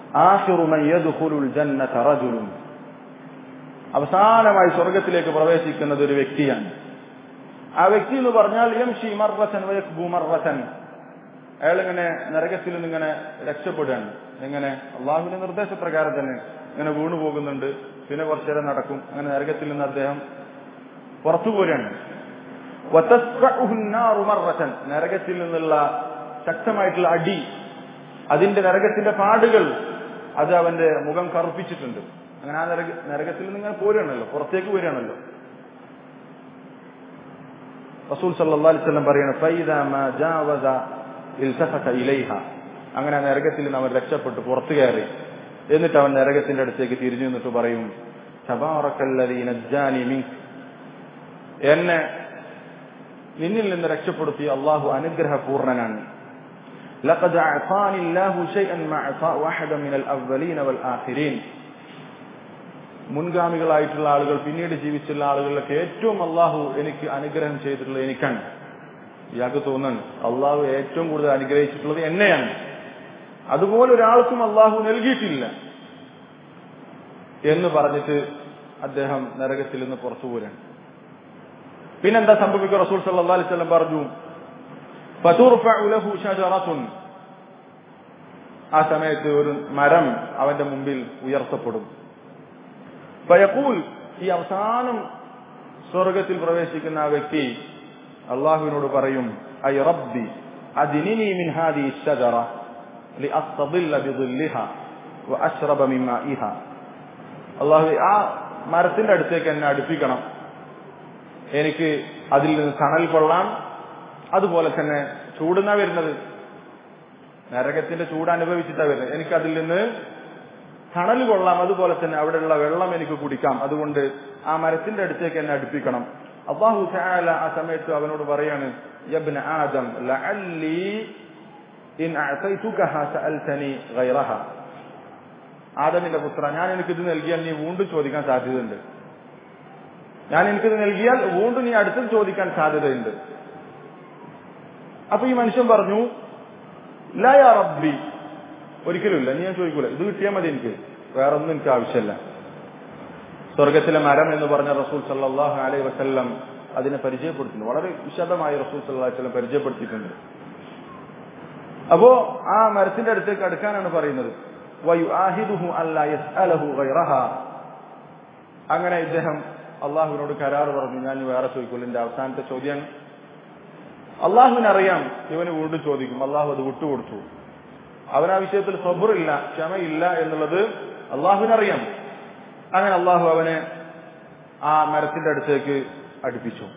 റജുലുൻ അവസാനമായി സ്വർഗത്തിലേക്ക് പ്രവേശിക്കുന്നത് ഒരു വ്യക്തിയാണ് ആ വ്യക്തി എന്ന് പറഞ്ഞാൽ യംഷി മർറസൻ മർറസൻ അയാൾ ഇങ്ങനെ നരകത്തിൽ നിന്ന് ഇങ്ങനെ രക്ഷപ്പെടുകയാണ് എങ്ങനെ അള്ളാഹുവിന്റെ നിർദ്ദേശപ്രകാരം തന്നെ ഇങ്ങനെ വീണു പോകുന്നുണ്ട് പിന്നെ കുറച്ചു നേരം നടക്കും അങ്ങനെ നരകത്തിൽ നിന്ന് അദ്ദേഹം പുറത്തു പോരുകയാണ് മർറസൻ നരകത്തിൽ നിന്നുള്ള ശക്തമായിട്ടുള്ള അടി അതിന്റെ നരകത്തിന്റെ പാടുകൾ അത് അവന്റെ മുഖം കറുപ്പിച്ചിട്ടുണ്ട് അങ്ങനെ ആ നരക നരകത്തിൽ നിന്ന് ഇങ്ങനെ പോരുകയാണല്ലോ പുറത്തേക്ക് വരികയാണല്ലോ റസൂൽ സല്ലല്ലാഹു അലൈഹി വസല്ലം പറയാണ് ഫൈദ മാ ജാവസ ഇൽതഫത ഇലൈഹ അങ്ങനെ നരകത്തിൽ നിന്ന് അവൻ രക്ഷപ്പെട്ടു പുറത്തു കയറി എന്നിട്ട് അവൻ നരകത്തിന്റെ അടുത്തേക്ക് തിരിഞ്ഞു നിന്നിട്ട് പറയും തബാറക്കല്ലദീ നജ്ജാനി മിൻക് എന്നെ നിന്നിൽ നിന്ന് രക്ഷപ്പെടുത്തിയ അള്ളാഹു അനുഗ്രഹപൂർണനാണ് لقد أعطاني الله شيئا ما أعطى واحدا من الأولين والآخرين മുൻഗാമികളായിട്ടുള്ള ആളുകൾ പിന്നീട് ജീവിച്ചുള്ള ആളുകളിലൊക്കെ ഏറ്റവും അള്ളാഹു എനിക്ക് അനുഗ്രഹം ചെയ്തിട്ടുള്ളത് എനിക്കാണ് ഇയാൾക്ക് തോന്നുന്നു അള്ളാഹു ഏറ്റവും കൂടുതൽ അനുഗ്രഹിച്ചിട്ടുള്ളത് എന്നെയാണ് അതുപോലെ ഒരാൾക്കും അള്ളാഹു നൽകിയിട്ടില്ല എന്ന് പറഞ്ഞിട്ട് അദ്ദേഹം നരകത്തിൽ നിന്ന് പുറത്തു പോരാണ് പിന്നെന്താ സംഭവിക്കുക റസൂൽ സല്ലാ അലൈഹി സ്വലം പറഞ്ഞു ആ സമയത്ത് ഒരു മരം അവന്റെ മുമ്പിൽ ഉയർത്തപ്പെടും ഫയക്കൂൽ ഈ അവസാനം സ്വർഗത്തിൽ പ്രവേശിക്കുന്ന ആ വ്യക്തി അള്ളാഹുവിനോട് പറയും ഐ റബ്ബി അദിനിനി മിൻ ഹാദി الشجرة لأستظل بظلها وأشرب من مائها അള്ളാഹു ആ മരത്തിന്റെ അടുത്തേക്ക് എന്നെ അടുപ്പിക്കണം എനിക്ക് അതിൽ നിന്ന് തണൽ കൊള്ളാം അതുപോലെ തന്നെ ചൂടുന്നാ വരുന്നത് നരകത്തിന്റെ ചൂട് അനുഭവിച്ചിട്ടാ വരുന്നത് എനിക്ക് അതിൽ നിന്ന് തണൽ കൊള്ളാം അതുപോലെ തന്നെ അവിടെയുള്ള വെള്ളം എനിക്ക് കുടിക്കാം അതുകൊണ്ട് ആ മരത്തിന്റെ അടുത്തേക്ക് എന്നെ അടുപ്പിക്കണം അള്ളാഹു ചായാല ആ സമയത്ത് അവനോട് പറയാണ് യബ്ന ആദം ലഅല്ലി ഇൻ അഅതൈതുകഹ സഅൽതനി ഗൈറഹ ആദമിന്റെ പുത്ര ഞാൻ എനിക്കിത് നൽകിയാൽ നീ വീണ്ടും ചോദിക്കാൻ സാധ്യതയുണ്ട് ഞാൻ എനിക്കിത് നൽകിയാൽ വീണ്ടും നീ അടുത്തും ചോദിക്കാൻ സാധ്യതയുണ്ട് അപ്പൊ ഈ മനുഷ്യൻ പറഞ്ഞു ലയ റബ്ബി ഒരിക്കലുമില്ല നീ ഞാൻ ചോദിക്കൂല ഇത് കിട്ടിയാൽ മതി എനിക്ക് വേറെ ഒന്നും എനിക്ക് ആവശ്യമില്ല സ്വർഗത്തിലെ മരം എന്ന് പറഞ്ഞ റസൂൽ സല്ലാഹു അലൈഹി വസ്ല്ലം അതിനെ പരിചയപ്പെടുത്തുന്നു വളരെ വിശദമായി റസൂൽ സല്ലാഹു വസ്ലം പരിചയപ്പെടുത്തിയിട്ടുണ്ട് അപ്പോ ആ മരത്തിന്റെ അടുത്തേക്ക് അടുക്കാനാണ് പറയുന്നത് അങ്ങനെ ഇദ്ദേഹം അള്ളാഹുവിനോട് കരാർ പറഞ്ഞു ഞാൻ വേറെ ചോദിക്കുള്ളൂ എന്റെ അവസാനത്തെ ചോദ്യമാണ് അള്ളാഹുവിനറിയാം ഇവന് വീണ്ടും ചോദിക്കും അള്ളാഹു അത് വിട്ടുകൊടുത്തു അവൻ ആ വിഷയത്തിൽ സബറില്ല ക്ഷമയില്ല എന്നുള്ളത് അള്ളാഹുവിനറിയാം അങ്ങനെ അള്ളാഹു അവനെ ആ മരത്തിന്റെ അടുത്തേക്ക് അടുപ്പിച്ചു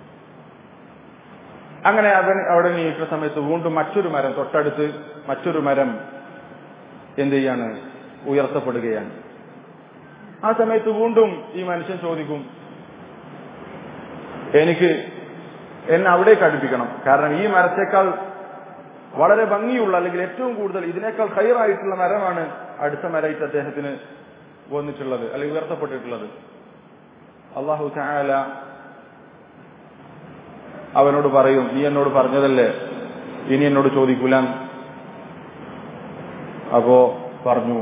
അങ്ങനെ അവൻ അവിടെ നീക്കുന്ന സമയത്ത് വീണ്ടും മറ്റൊരു മരം തൊട്ടടുത്ത് മറ്റൊരു മരം എന്ത് ചെയ്യാണ് ഉയർത്തപ്പെടുകയാണ് ആ സമയത്ത് വീണ്ടും ഈ മനുഷ്യൻ ചോദിക്കും എനിക്ക് എന്നെ അവിടേക്ക് അടുപ്പിക്കണം കാരണം ഈ മരത്തേക്കാൾ വളരെ ഭംഗിയുള്ള അല്ലെങ്കിൽ ഏറ്റവും കൂടുതൽ ഇതിനേക്കാൾ ഹൈറായിട്ടുള്ള മരമാണ് അടുത്ത മരയിട്ട് അദ്ദേഹത്തിന് വന്നിട്ടുള്ളത് അല്ലെങ്കിൽ ഉയർത്തപ്പെട്ടിട്ടുള്ളത് അള്ളാഹു ചായാല അവനോട് പറയും നീ എന്നോട് പറഞ്ഞതല്ലേ ഇനി എന്നോട് ചോദിക്കൂല അപ്പോ പറഞ്ഞു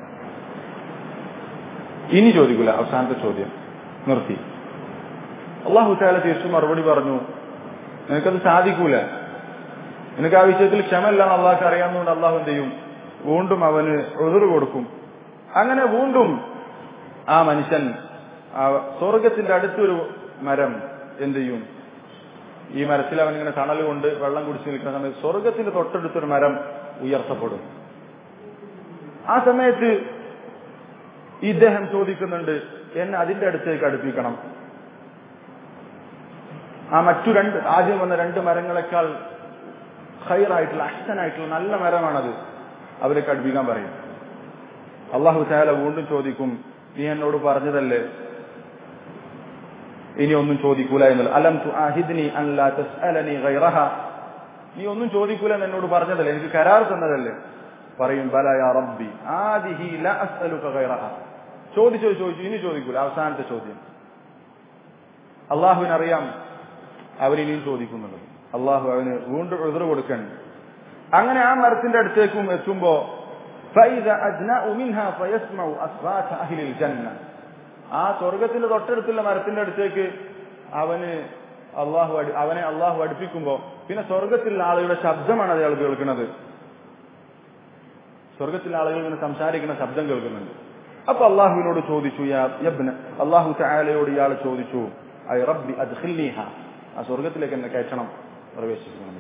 ഇനി ചോദിക്കൂല അവസാനത്തെ ചോദ്യം നിർത്തി അള്ളാഹു താല തിരിച്ചു മറുപടി പറഞ്ഞു നിനക്കത് സാധിക്കൂല നിനക്ക് ആ വിഷയത്തിൽ ക്ഷമല്ല അള്ളാഹ്ക്ക് അറിയാവുന്നതുകൊണ്ട് അള്ളാഹു എന്ത് ചെയ്യും വീണ്ടും അവന് എതിർ കൊടുക്കും അങ്ങനെ വീണ്ടും ആ മനുഷ്യൻ ആ സ്വർഗത്തിന്റെ അടുത്തൊരു മരം എന്ത് ചെയ്യും ഈ മരത്തിൽ അവൻ ഇങ്ങനെ തണൽ കൊണ്ട് വെള്ളം കുടിച്ച് നിൽക്കുന്ന സമയത്ത് സ്വർഗത്തിന്റെ തൊട്ടടുത്തൊരു മരം ഉയർത്തപ്പെടും ആ സമയത്ത് ഇദ്ദേഹം ചോദിക്കുന്നുണ്ട് എന്നെ അതിന്റെ അടുത്തേക്ക് അടുപ്പിക്കണം ആ മറ്റു രണ്ട് ആദ്യം വന്ന രണ്ട് മരങ്ങളെക്കാൾ ഹൈറായിട്ടുള്ള അഷ്ടനായിട്ടുള്ള നല്ല മരമാണത് അവരെ കടുപ്പിക്കാൻ പറയും അള്ളാഹു ചായാല വീണ്ടും ചോദിക്കും നീ എന്നോട് പറഞ്ഞതല്ലേ ഇനി ഒന്നും ചോദിക്കൂല എന്നുള്ള അലം തു ആഹിദ്നി അൻലാ തസ്അലനി ഗൈറഹ നീ ഒന്നും ചോദിക്കൂല എന്ന് എന്നോട് പറഞ്ഞതല്ലേ എനിക്ക് കരാർ തന്നതല്ലേ പറയും ബല യാ റബ്ബി ആദിഹി ല അസ്അലുക ഗൈറഹ ചോദിച്ചോ ചോദിച്ചു ഇനി ചോദിക്കൂല അവസാനത്തെ ചോദ്യം അള്ളാഹുവിനറിയാം അവരിനിയും ചോദിക്കുന്നുണ്ട് അള്ളാഹു അവന് വീണ്ടും എതിർ കൊടുക്കണം അങ്ങനെ ആ മരത്തിന്റെ അടുത്തേക്കും എത്തുമ്പോ فإذا أدنأ منها فيسمع أصوات أهل الجنة ആ സ്വർഗത്തിന്റെ തൊട്ടടുത്തുള്ള മരത്തിന്റെ അടുത്തേക്ക് അവന് അള്ളാഹു അടി- അവനെ അള്ളാഹു അടുപ്പിക്കുമ്പോ പിന്നെ സ്വർഗത്തിലുള്ള ആളുകളുടെ ശബ്ദമാണ് അയാൾ കേൾക്കുന്നത് സ്വർഗത്തിലെ ആളുകൾ ഇങ്ങനെ സംസാരിക്കുന്ന ശബ്ദം കേൾക്കുന്നുണ്ട് അപ്പൊ അള്ളാഹുവിനോട് ചോദിച്ചു യാ യബ്ന അള്ളാഹു ചായാലയോട് ഇയാൾ ചോദിച്ചു ഐ റബ്ബി അദ്ഖിൽനീഹ ആ സ്വർഗത്തിലേക്ക് എന്നെ കയറ്റണം പ്രവേശിക്കണം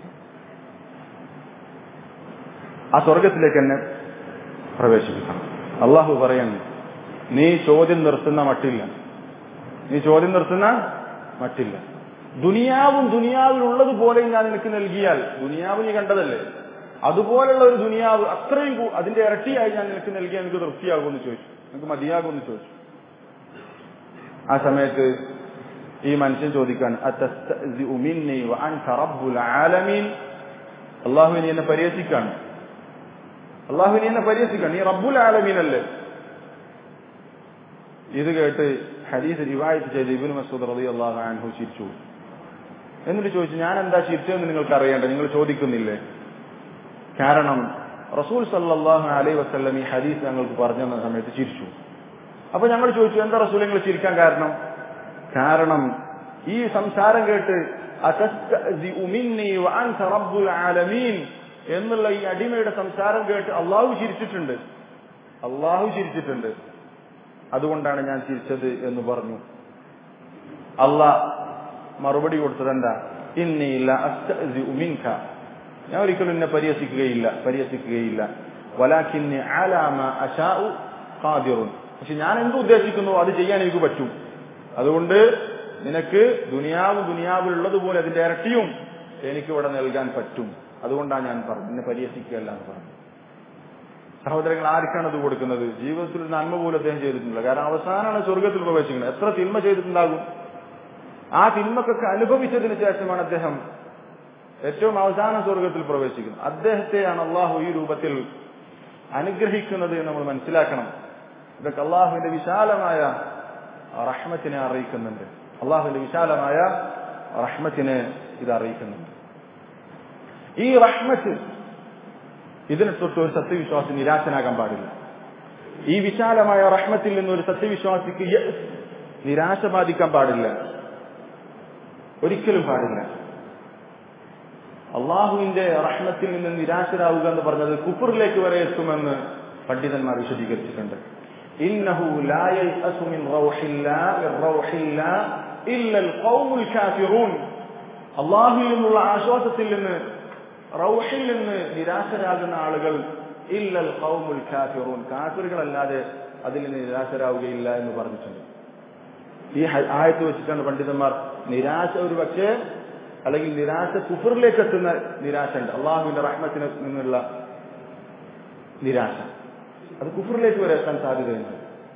ആ സ്വർഗത്തിലേക്ക് എന്നെ പ്രവേശിപ്പിക്കണം അള്ളാഹു പറയുന്നു നീ ചോദ്യം നിർത്തുന്ന മട്ടില്ല നീ ചോദ്യം നിർത്തുന്ന മട്ടില്ല ദുനിയാവും ദുനിയാവിലുള്ളതുപോലെ ഞാൻ നിനക്ക് നൽകിയാൽ ദുനിയാവ് നീ കണ്ടതല്ലേ അതുപോലുള്ള ഒരു ദുനിയാവ് അത്രയും കൂ- അതിന്റെ ഇരട്ടിയായി ഞാൻ നിനക്ക് നൽകിയാൽ നിനക്ക് തൃപ്തിയാകുമെന്ന് ചോദിച്ചു നിനക്ക് മതിയാകുമെന്ന് ചോദിച്ചു ആ സമയത്ത് ഈ മനുഷ്യൻ ചോദിക്കാൻ അള്ളാഹു നീ എന്നെ പരിഹസിക്കാണ് അള്ളാഹു നീ എന്നെ പരിഹസിക്കാണ് നീ റബ്ബുൽ ആലമീൻ അല്ലേ ഇത് കേട്ട് ഹദീസ് റിവായത്ത് ചെയ്ത് ഇബിൻ മസൂദ് റതി അള്ളാഹു അൻഹു ചിരിച്ചു എന്നിട്ട് ചോദിച്ചു ഞാൻ എന്താ ചിരിച്ചതെന്ന് നിങ്ങൾക്ക് അറിയേണ്ട നിങ്ങൾ ചോദിക്കുന്നില്ലേ കാരണം റസൂൽ സല്ലല്ലാഹു അലൈഹി വസല്ലം ഈ ഹദീസ് ഞങ്ങൾക്ക് പറഞ്ഞു തന്ന സമയത്ത് ചിരിച്ചു അപ്പൊ ഞങ്ങൾ ചോദിച്ചു എന്താ റസൂൽ നിങ്ങൾ ചിരിക്കാൻ കാരണം കാരണം ഈ സംസാരം കേട്ട് "അതസ്തഅ്സിഉ മിന്നി വഅൻത റബ്ബുൽ ആലമീൻ എന്നുള്ള ഈ അടിമയുടെ സംസാരം കേട്ട് അള്ളാഹു ചിരിച്ചിട്ടുണ്ട് അള്ളാഹു ചിരിച്ചിട്ടുണ്ട് അതുകൊണ്ടാണ് ഞാൻ ചിരിച്ചത് എന്ന് പറഞ്ഞു അള്ളാഹ് മറുപടി കൊടുത്തത് എന്താ ഇന്നില്ല മിൻക ഞാൻ ഒരിക്കലും എന്നെ പരിഹസിക്കുകയില്ല പരിഹസിക്കുകയില്ല വലാഖിന്നി ആലാമ അശാഉ ഖാദിറുൻ പക്ഷെ ഞാൻ എന്ത് ഉദ്ദേശിക്കുന്നു അത് ചെയ്യാൻ എനിക്ക് പറ്റും അതുകൊണ്ട് നിനക്ക് ദുനിയാവ് ദുനിയാവിലുള്ളതുപോലെ അതിന്റെ ഇരട്ടിയും എനിക്ക് ഇവിടെ നൽകാൻ പറ്റും അതുകൊണ്ടാണ് ഞാൻ പറഞ്ഞു എന്നെ പരിഹസിക്കുകയല്ല എന്ന് പറഞ്ഞു സഹോദരങ്ങൾ ആർക്കാണ് അത് കൊടുക്കുന്നത് ജീവിതത്തിൽ ഒരു നന്മ പോലും അദ്ദേഹം ചെയ്തിട്ടില്ല കാരണം അവസാനമാണ് സ്വർഗത്തിൽ പ്രവേശിക്കുന്നത് എത്ര തിന്മ ചെയ്തിട്ടുണ്ടാകും ആ തിന്മക്കൊക്കെ അനുഭവിച്ചതിന് ശേഷമാണ് അദ്ദേഹം ഏറ്റവും അവസാന സ്വർഗത്തിൽ പ്രവേശിക്കുന്നത് അദ്ദേഹത്തെയാണ് അള്ളാഹു ഈ രൂപത്തിൽ അനുഗ്രഹിക്കുന്നത് എന്ന് നമ്മൾ മനസ്സിലാക്കണം ഇതൊക്കെ അള്ളാഹുവിന്റെ വിശാലമായ റഹ്മത്തിനെ അറിയിക്കുന്നുണ്ട് അള്ളാഹുവിന്റെ വിശാലമായ റഹ്മത്തിനെ ഇത് അറിയിക്കുന്നുണ്ട് ഈ റഹ്മത്ത് ഇതിനെ തൊട്ട് ഒരു സത്യവിശ്വാസി നിരാശനാകാൻ പാടില്ല ഈ വിശാലമായ റഹ്മത്തിൽ നിന്ന് ഒരു സത്യവിശ്വാസിക്ക് യഅ്സ്, നിരാശ ബാധിക്കാൻ പാടില്ല ഒരിക്കലും പാടില്ല അള്ളാഹുവിന്റെ റഹ്മത്തിൽ നിന്ന് നിരാശരാവുക എന്ന് പറഞ്ഞത് കുഫറിലേക്ക് വരെ എത്തുമെന്ന് പണ്ഡിതന്മാർ വിശദീകരിച്ചിട്ടുണ്ട് ഇന്നഹു ലാ യയ്അസു മിൻ റൗഹില്ലാ മിൻ റൗഹില്ലാ ഇല്ലൽ ഖൗമുൽ കാഫിറൂൻ അള്ളാഹുവിൽ നിന്നുള്ള ആശ്വാസത്തിൽ നിന്ന് റൗഹിൽ നിന്ന് നിരാശരാകുന്ന ആളുകൾ ഇല്ലൽ ഖൗമുൽ കാഫിറൂൻ കാഫിറുകളല്ലാതെ അതിൽ നിന്ന് നിരാശരാവുകയില്ല എന്ന് പറഞ്ഞിട്ടുണ്ട് ഈ ഹ- ആയത്ത് വെച്ചിട്ടാണ് പണ്ഡിതന്മാർ നിരാശ ഒരു പക്ഷേ അല്ലെങ്കിൽ നിരാശ കുഫറിലേക്ക് എത്തുന്ന നിരാശ ഉണ്ട് അള്ളാഹുവിന്റെ റഹ്മത്തിന് നിന്നുള്ള നിരാശ അത് കുഫറിലേക്ക് വരെ എത്താൻ സാധ്യതയുണ്ട്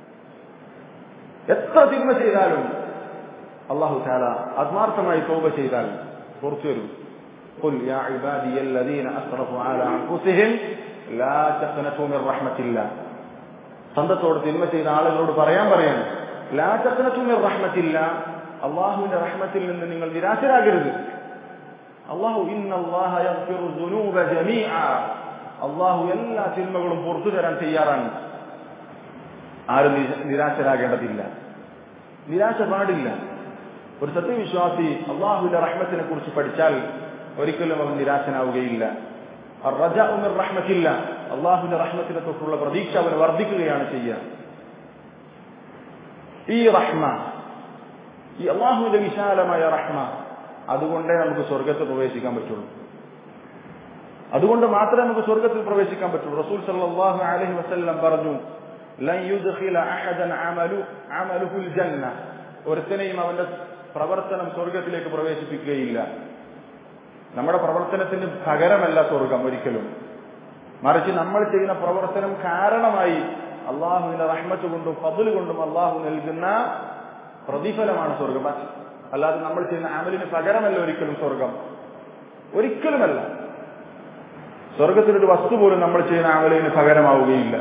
എത്ര തിന്മ ചെയ്താലും അള്ളാഹു താല ആത്മാർത്ഥമായി തോപ ചെയ്താൽ പുറത്തു വരും قل يا عبادي الذين أسرفوا على أنفسهم لا تقنطوا من رحمة الله സ്വന്തത്തോട് തിന്മ ചെയ്ത ആളുകളോട് പറയാൻ പറയാൻ ലാ തഖ്നതു മിർ റഹ്മത്തില്ല അള്ളാഹുവിന്റെ റഹ്മത്തിൽ നിന്ന് നിങ്ങൾ നിരാശരാകരുത് അള്ളാഹു ഇന്നല്ലാഹ യഗ്ഫിറു ദുനൂബ ജമീഅ അള്ളാഹു എല്ലാ തിന്മകളും പുറത്തു തരാൻ തയ്യാറാണ് ആരും നിര- നിരാശരാകേണ്ടതില്ല നിരാശ പാടില്ല ഒരു സത്യവിശ്വാസി അള്ളാഹുവിന്റെ റഹ്മത്തിനെ കുറിച്ച് പഠിച്ചാൽ ഒരിക്കലും അവൻ നിരാശനാവുകയില്ല റജ ഉമിർ റഹ്മത്തില്ല അള്ളാഹുവിന്റെ റഹ്മത്തിനെ തൊട്ടുള്ള പ്രതീക്ഷ അവൻ വർദ്ധിക്കുകയാണ് ചെയ്യുക ഈ റഹ്മ ഈ അള്ളാഹുവിന്റെ വിശാലമായ റഹ്മ അതുകൊണ്ടേ നമുക്ക് സ്വർഗത്തിൽ പ്രവേശിക്കാൻ പറ്റുള്ളൂ അതുകൊണ്ട് മാത്രമേ നമുക്ക് സ്വർഗത്തിൽ പ്രവേശിക്കാൻ പറ്റുള്ളൂ റസൂൽ സല്ലല്ലാഹു അലൈഹി വസല്ലം പറഞ്ഞു ലൻ യുദ്ഖില അഹദൻ അമലു അമലുഹുൽ ജന്ന ഒരുത്തനെയും അവന്റെ പ്രവർത്തനം സ്വർഗത്തിലേക്ക് പ്രവേശിപ്പിക്കുകയില്ല നമ്മുടെ പ്രവർത്തനത്തിന് പകരമല്ല സ്വർഗം ഒരിക്കലും മറിച്ച് നമ്മൾ ചെയ്യുന്ന പ്രവർത്തനം കാരണമായി അള്ളാഹുവിന്റെ റഹ്മത്ത് കൊണ്ടും ഫضل കൊണ്ടും അള്ളാഹു നൽകുന്ന പ്രതിഫലമാണ് സ്വർഗം അല്ലാതെ നമ്മൾ ചെയ്യുന്ന അമലിന് പകരമല്ല ഒരിക്കലും സ്വർഗം ഒരിക്കലുമല്ല സ്വർഗത്തിലൊരു വസ്തു പോലും നമ്മൾ ചെയ്യുന്ന അമലിന് പകരമാവുകയില്ല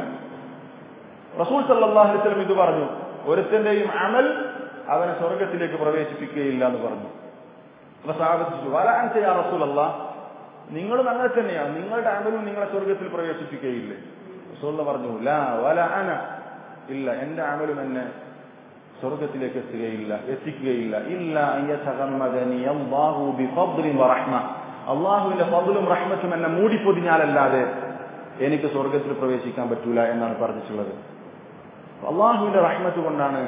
റസൂൽ സല്ലല്ലാഹു അലൈഹി വസല്ലം ഇത് പറഞ്ഞു ഒരുത്തന്റെയും അമൽ അവനെ സ്വർഗത്തിലേക്ക് പ്രവേശിപ്പിക്കുകയില്ല എന്ന് പറഞ്ഞു അപ്പൊ സാധിച്ചു വല അൻസ യാ റസൂലല്ലാ നിങ്ങളും അങ്ങനെ തന്നെയാണ് നിങ്ങളുടെ അമലും നിങ്ങളെ സ്വർഗത്തിൽ പ്രവേശിപ്പിക്കുകയില്ലേ റസൂൽ പറഞ്ഞു ലാ വല അന ഇല്ല എന്റെ അമലും എന്നെ സ്വർഗത്തിലേക്ക് എത്തുകയില്ല എത്തിക്കുകയില്ല ഇല്ല അൻ യതഗമ്മദനി അല്ലാഹു ബിഫദ്ലിൻ വറഹ്മ അള്ളാഹുവിന്റെ ഫضലും റഹ്മത്തും എന്നെ മൂടിപ്പൊതിഞ്ഞാലല്ലാതെ എനിക്ക് സ്വർഗത്തിൽ പ്രവേശിക്കാൻ പറ്റൂല എന്നാണ് പറഞ്ഞിട്ടുള്ളത് അള്ളാഹുവിന്റെ റഹ്മത്ത് കൊണ്ടാണ്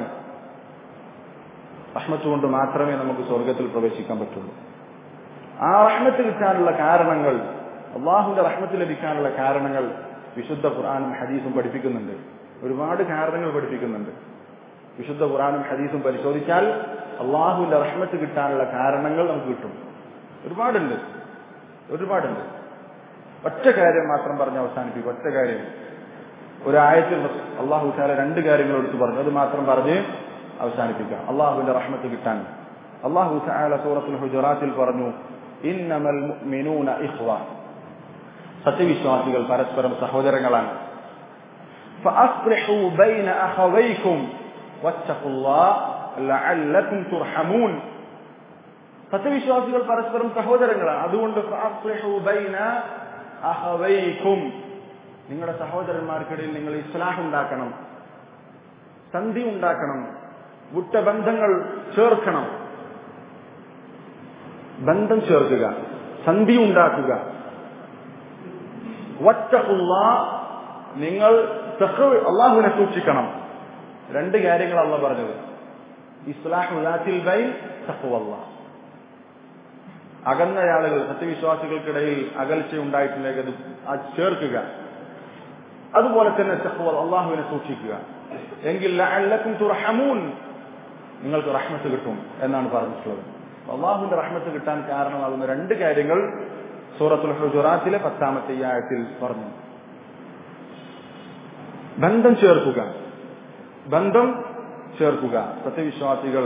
റഹ്മത്ത് കൊണ്ട് മാത്രമേ നമുക്ക് സ്വർഗത്തിൽ പ്രവേശിക്കാൻ പറ്റുള്ളൂ ആ റഹ്മത്ത് കിട്ടാനുള്ള കാരണങ്ങൾ അള്ളാഹുവിന്റെ റഹ്മത്ത് ലഭിക്കാനുള്ള കാരണങ്ങൾ വിശുദ്ധ ഖുർആാനും ഹദീസും പഠിപ്പിക്കുന്നുണ്ട് ഒരുപാട് കാരണങ്ങൾ പഠിപ്പിക്കുന്നുണ്ട് വിശുദ്ധ ഖുർആാനും ഹദീസും പരിശോധിച്ചാൽ അള്ളാഹുവിന്റെ റഹ്മത്ത് കിട്ടാനുള്ള കാരണങ്ങൾ നമുക്ക് കിട്ടും ഒരുപാടുണ്ട് ഒരുപാടുണ്ട് ഒറ്റ കാര്യം മാത്രം പറഞ്ഞ് അവസാനിപ്പിക്കും ഒറ്റ കാര്യം ഒരു ആയത്തിൽ അള്ളാഹു താല രണ്ട് കാര്യങ്ങൾ എടുത്തു പറഞ്ഞു അത് മാത്രം പറഞ്ഞ് അവസാനിപ്പിക്കാം അള്ളാഹുവിന്റെ റഹ്മത്ത് കിട്ടാൻ അള്ളാഹു താല സൂറത്തുൽ ഹുജറാത്തിൽ പറഞ്ഞു ഇന്നമൽ മുഅ്മിനൂന ഇഖ്വ സത്യവിശ്വാസികൾ പരസ്പരം സഹോദരങ്ങളാണ് فأصلحوا بين أخويكم واتقوا الله لعلكم ترحمون സത്യവിശ്വാസികൾ പരസ്പരം സഹോദരങ്ങളാണ് അതുകൊണ്ട് فأصلحوا بين أخويكم നിങ്ങളുടെ സഹോദരന്മാർക്കിടയിൽ നിങ്ങൾ ഇസ്ലാഹ് ഉണ്ടാക്കണം സന്ധി ഉണ്ടാക്കണം വിട്ട ബന്ധങ്ങൾ ചേർക്കണം ബന്ധം ചേർക്കുക സന്ധി ഉണ്ടാക്കുക വറ്റഹുള്ള നിങ്ങൾ അള്ളാഹുവിനെ സൂക്ഷിക്കണം രണ്ട് കാര്യങ്ങൾ അള്ള പറഞ്ഞത് ഇസ്ലാഹുൽ ബൈ തഖ്വല്ല അകന്ന ആളുകൾ സത്യവിശ്വാസികൾക്കിടയിൽ അകൽച്ച ഉണ്ടായിട്ടുണ്ടെങ്കിൽ അത് അത് ചേർക്കുക അതുപോലെ തന്നെ തഖ്വ അള്ളാഹുവിനെ സൂക്ഷിക്കുക എങ്കിൽ ലഅല്ലക്കും തുർഹമൂൻ നിങ്ങൾക്ക് റഹ്മത്ത് കിട്ടും എന്നാണ് പറഞ്ഞിട്ടുള്ളത് അള്ളാഹുവിന്റെ റഹ്മത്ത് കിട്ടാൻ കാരണമാകുന്ന രണ്ട് കാര്യങ്ങൾ സൂറത്തുൽ ഹുജുറാത്തിലെ പത്താമത്തെ ഈ ആയത്തിൽ പറഞ്ഞു ബന്ധം ചേർക്കുക ബന്ധം ചേർക്കുക സത്യവിശ്വാസികൾ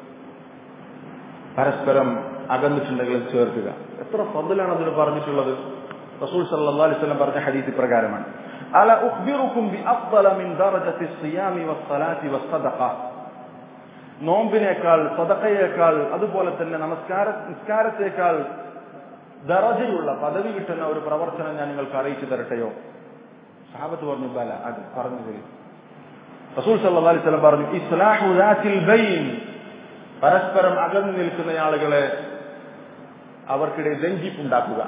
പരസ്പരം അകന്നിട്ടുണ്ടെങ്കിലും ചേർക്കുക എത്ര ഫضലാണ് അതിന് പറഞ്ഞിട്ടുള്ളത് റസൂൽ സല്ലല്ലാഹു അലൈഹി വസല്ലം പറഞ്ഞ ഹദീസ് പ്രകാരമാണ് അല ഉഖ്ബിറുക്കും ബി അഫ്ദല മിൻ ദറജത്തി സിയാമി വസ്സലാത്തി വസ്സദഖ നോമ്പിനേക്കാൾ സദഖയേക്കാൾ അതുപോലെ തന്നെ നമസ്കാര നിസ്കാരത്തേക്കാൾ ദറജയുള്ള പദവി കിട്ടുന്ന ഒരു പ്രവർത്തനം ഞാൻ നിങ്ങൾക്ക് അറിയിച്ചു തരട്ടെയോ സഹാബത്ത് പറഞ്ഞു ബല അത് പറഞ്ഞു തരും റസൂൽ സല്ലല്ലാഹു അലൈഹി വസല്ലം പറഞ്ഞു ഇസ്ലാഹു ദാത്തിൽ ബൈൻ പരസ്പരം അകന്നു നിൽക്കുന്ന ആളുകളെ അവർക്കിടയിൽ രഞ്ജിപ്പുണ്ടാക്കുക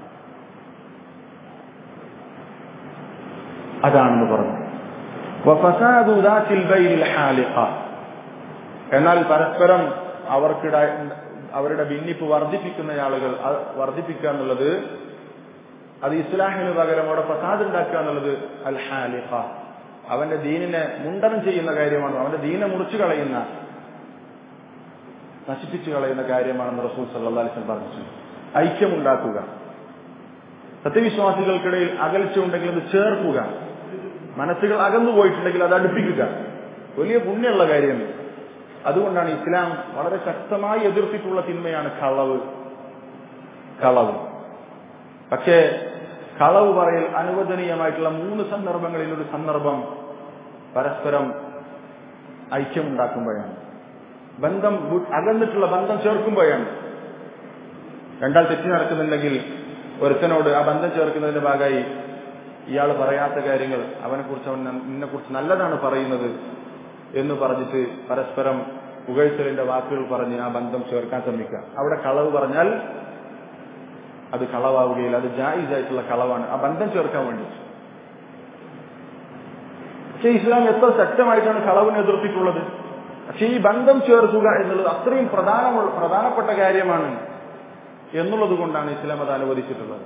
അതാണെന്ന് പറഞ്ഞു വഫസാദു ദാത്തിൽ ബൈനിൽ ഹാലിഖ എന്നാൽ പരസ്പരം അവർക്കിട അവരുടെ ഭിന്നിപ്പ് വർദ്ധിപ്പിക്കുന്ന ആളുകൾ അത് വർദ്ധിപ്പിക്കുക എന്നുള്ളത് അത് ഇസ്ലാഹിന് പകരം അവിടെ ഫസാദ് ഉണ്ടാക്കുക എന്നുള്ളത് അൽ ഹാലിഖ അവന്റെ ദീനിനെ മുണ്ടനം ചെയ്യുന്ന കാര്യമാണ് അവന്റെ ദീനെ മുറിച്ചു കളയുന്ന നശിപ്പിച്ചു കളയുന്ന കാര്യമാണെന്ന് റസൂൽ സല്ലല്ലാഹു അലൈഹി വസല്ലം പറഞ്ഞു ഐക്യമുണ്ടാക്കുക സത്യവിശ്വാസികൾക്കിടയിൽ അകൽച്ച ഉണ്ടെങ്കിൽ അത് ചേർക്കുക മനസ്സുകൾ അകന്നു പോയിട്ടുണ്ടെങ്കിൽ അത് അടുപ്പിക്കുക വലിയ പുണ്യമുള്ള കാര്യമാണ് അതുകൊണ്ടാണ് ഇസ്ലാം വളരെ ശക്തമായി എതിർത്തിട്ടുള്ള തിന്മയാണ് കളവ് കളവ് പക്ഷേ കളവ് പറയൽ അനുവദനീയമായിട്ടുള്ള മൂന്ന് സന്ദർഭങ്ങളിൽ ഒരു സന്ദർഭം പരസ്പരം ഐക്യമുണ്ടാക്കുമ്പോഴാണ് ബന്ധം അകന്നിട്ടുള്ള ബന്ധം ചേർക്കുമ്പോഴാണ് രണ്ടാൾ തെറ്റി നടക്കുന്നുണ്ടെങ്കിൽ ഒരുത്തനോട് ആ ബന്ധം ചേർക്കുന്നതിന്റെ ഭാഗമായി ഇയാൾ പറയാത്ത കാര്യങ്ങൾ അവനെ കുറിച്ച് അവൻ നിന്നെ കുറിച്ച് നല്ലതാണ് പറയുന്നത് എന്ന് പറഞ്ഞിട്ട് പരസ്പരം പുകഴ്ത്തലിന്റെ വാക്കുകൾ പറഞ്ഞ് ആ ബന്ധം ചേർക്കാൻ ശ്രമിക്കുക അവിടെ കളവ് പറഞ്ഞാൽ അത് കളവാവുകയില്ല അത് ജായിസായിട്ടുള്ള കളവാണ് ആ ബന്ധം ചേർക്കാൻ വേണ്ടി പക്ഷെ ഇസ്ലാം എത്ര ശക്തമായിട്ടാണ് കളവിനെ എതിർത്തിട്ടുള്ളത് പക്ഷെ ഈ ബന്ധം ചേർക്കുക എന്നുള്ളത് അത്രയും പ്രധാനമുള്ള പ്രധാനപ്പെട്ട കാര്യമാണ് എന്നുള്ളത് കൊണ്ടാണ് ഇസ്ലാം അത് അനുവദിച്ചിട്ടുള്ളത്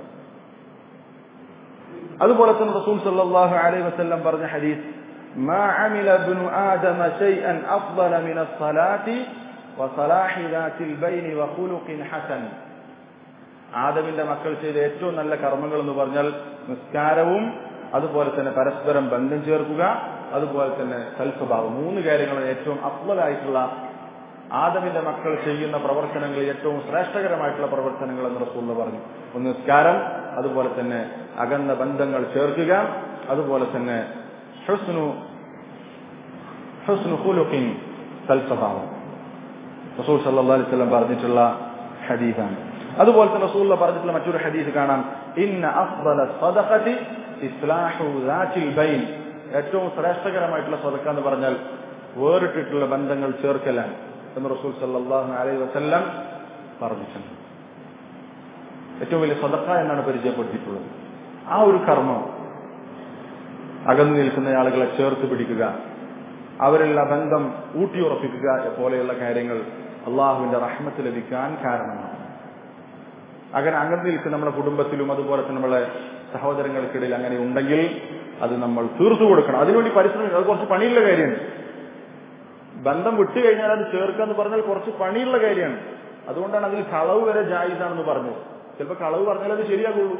അതുപോലെ തന്നെ റസൂൽ സല്ലല്ലാഹു അലൈഹി വസല്ലം പറഞ്ഞ ഹദീസ് ما عمل ابن آدم شيئا أفضل من الصلاة وصلاح ذات البين وخلق حسن ആദമിന്റെ മക്കൾ ചെയ്ത ഏറ്റവും നല്ല കർമ്മങ്ങൾ എന്ന് പറഞ്ഞാൽ നിസ്കാരവും അതുപോലെ തന്നെ പരസ്പരം ബന്ധം ചേർക്കുക അതുപോലെ തന്നെ സൽസ്വഭാവം മൂന്ന് കാര്യങ്ങളാണ് ഏറ്റവും അഫ്വലായിട്ടുള്ള ആദമിന്റെ മക്കൾ ചെയ്യുന്ന പ്രവർത്തനങ്ങളിൽ ഏറ്റവും ശ്രേഷ്ഠകരമായിട്ടുള്ള പ്രവർത്തനങ്ങൾ എന്ന് റസൂള്ള പറഞ്ഞു ഒന്ന് നിസ്കാരം അതുപോലെ തന്നെ അകന്ന ബന്ധങ്ങൾ ചേർക്കുക അതുപോലെ തന്നെ ഹുസ്നു ഹുസ്നു ഖുലുഖിൻ സൽസ്വഭാവം റസൂൽ സല്ലല്ലാഹു അലൈഹി വസല്ലം പറഞ്ഞിട്ടുള്ള ഹദീസാണ് അതുപോലെ തന്നെ റസൂൽ പറഞ്ഞിട്ടുള്ള മറ്റൊരു ഹദീസ് കാണാം ഇന്ന അഫ്ദല സദഖതി ഇസ്ലാഹു ദാറ്റിൽ ബൈൻ ഏറ്റവും ശ്രേഷ്ഠകരമായിട്ടുള്ള സദക്ക എന്ന് പറഞ്ഞാൽ വേറിട്ടിട്ടുള്ള ബന്ധങ്ങൾ ചേർക്കലാണ് എന്ന് റസൂൽ സല്ലല്ലാഹു അലൈഹി വസല്ലം പറഞ്ഞിട്ടുണ്ട് ഏറ്റവും വലിയ സദക്ക എന്നാണ് പരിചയപ്പെടുത്തിയിട്ടുള്ളത് ആ ഒരു കർമ്മം അകന്നു നിൽക്കുന്ന ആളുകളെ ചേർത്ത് പിടിക്കുക അവരുള്ള ബന്ധം ഊട്ടിയുറപ്പിക്കുക പോലെയുള്ള കാര്യങ്ങൾ അള്ളാഹുവിന്റെ റഹ്മത്ത് ലഭിക്കാൻ കാരണമാണ് അങ്ങനെ അകന്നു നിൽക്കുന്ന നമ്മുടെ കുടുംബത്തിലും അതുപോലെ തന്നെ നമ്മളെ സഹോദരങ്ങൾക്കിടയിൽ അങ്ങനെ ഉണ്ടെങ്കിൽ അത് നമ്മൾ തീർത്തു കൊടുക്കണം അതിനുവേണ്ടി പരിശ്രമിക്കണം അത് കുറച്ച് പണിയുള്ള കാര്യമാണ് ബന്ധം വിട്ടു കഴിഞ്ഞാൽ അത് ചേർക്കുക എന്ന് പറഞ്ഞാൽ കുറച്ച് പണിയുള്ള കാര്യമാണ് അതുകൊണ്ടാണ് അതിൽ കളവ് വരെ ജായിസാണെന്ന് പറഞ്ഞത് ചിലപ്പോൾ കളവ് പറഞ്ഞാൽ അത് ശരിയാകുള്ളൂ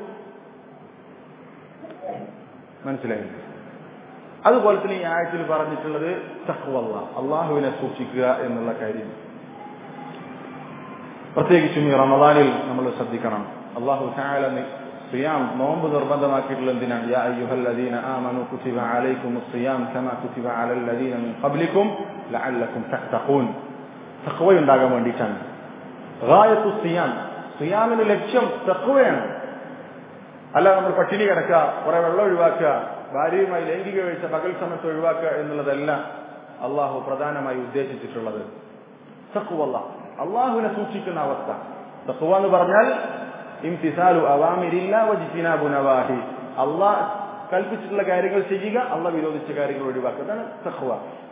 മനസ്സിലായില്ല അതുപോലെ തന്നെ ഈ ആയത്തിൽ പറഞ്ഞിട്ടുള്ളത് തഹ്വല്ല അള്ളാഹുവിനെ സൂക്ഷിക്കുക എന്നുള്ള കാര്യം പ്രത്യേകിച്ചും ഈ റമദാനിൽ നമ്മൾ ശ്രദ്ധിക്കണം അള്ളാഹു താല സിയാം നോമ്പ് നിർബന്ധമാക്കിയിട്ടുള്ള എന്തിനാണ് യാ അയ്യുഹല്ലദീന ആമനു കുതിബ അലൈക്കും സിയാം കമാ കുതിബ അലല്ലദീന മിൻ ഖബ്ലിക്കും ലഅല്ലക്കും തഖ്തഖൂൻ തഖ്വ ഉണ്ടാകാൻ വേണ്ടിയിട്ടാണ് ഗായത്തു സിയാം സിയാമിന്റെ ലക്ഷ്യം തഖ്വയാണ് അല്ല നമ്മൾ പട്ടിണി കിടക്കുക കുറെ വെള്ളം ഒഴിവാക്കുക ഭാര്യയുമായി ലൈംഗിക വീഴ്ച പകൽ സമയത്ത് ഒഴിവാക്കുക എന്നുള്ളതല്ല അള്ളാഹു പ്രധാനമായി ഉദ്ദേശിച്ചിട്ടുള്ളത് തഖ്വല്ല അള്ളാഹുവിനെ സൂക്ഷിക്കുന്ന അവസ്ഥ തഖ്വ എന്ന് പറഞ്ഞാൽ ഇംതിസാലു അവാമിരില്ല വജിത്തിനാബു നവാഹി അള്ളാഹ് കൽപ്പിച്ചിട്ടുള്ള കാര്യങ്ങൾ ചെയ്യുക അള്ളാഹ് വിരോധിച്ച കാര്യങ്ങൾ ഒഴിവാക്കുക അതാണ് തഖ്വ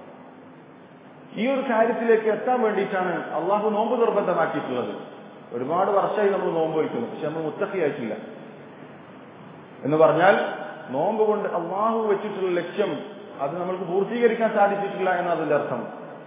ഈ ഒരു കാര്യത്തിലേക്ക് എത്താൻ വേണ്ടിയിട്ടാണ് അള്ളാഹു നോമ്പ് നിർബന്ധമാക്കിയിട്ടുള്ളത് ഒരുപാട് വർഷമായി നമ്മൾ നോമ്പ് വയ്ക്കുന്നു പക്ഷെ നമ്മൾ മുത്തഖിയായിട്ടില്ല എന്ന് പറഞ്ഞാൽ നോമ്പ് കൊണ്ട് അള്ളാഹു വെച്ചിട്ടുള്ള ലക്ഷ്യം അത് നമ്മൾക്ക് പൂർത്തീകരിക്കാൻ സാധിച്ചിട്ടില്ല എന്നതിന്റെ അർത്ഥം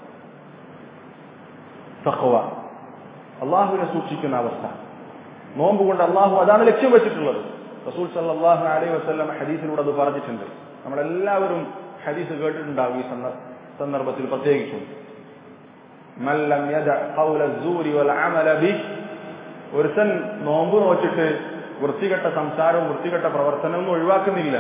തഖ്വ അള്ളാഹുവിനെ സൂക്ഷിക്കുന്ന അവസ്ഥ നോമ്പ് കൊണ്ട് അള്ളാഹു അതാണ് ലക്ഷ്യം വെച്ചിട്ടുള്ളത് റസൂൽ സല്ലാഹു അലൈഹി വസ്ലം ഹദീസിലൂടെ അത് പറഞ്ഞിട്ടുണ്ട് നമ്മളെല്ലാവരും ഹദീസ് കേട്ടിട്ടുണ്ടാവും ഈ സന്ദർഭത്തിൽ പ്രത്യേകിച്ചും മല്ലം യദ ഖൗല الزൂരി വൽ അമല ബി ഒരുത്തൻ നോമ്പ് നോച്ചിട്ട് വൃത്തികെട്ട സംസാരവും വൃത്തികെട്ട പ്രവർത്തനവും ഒഴിവാക്കുന്നില്ല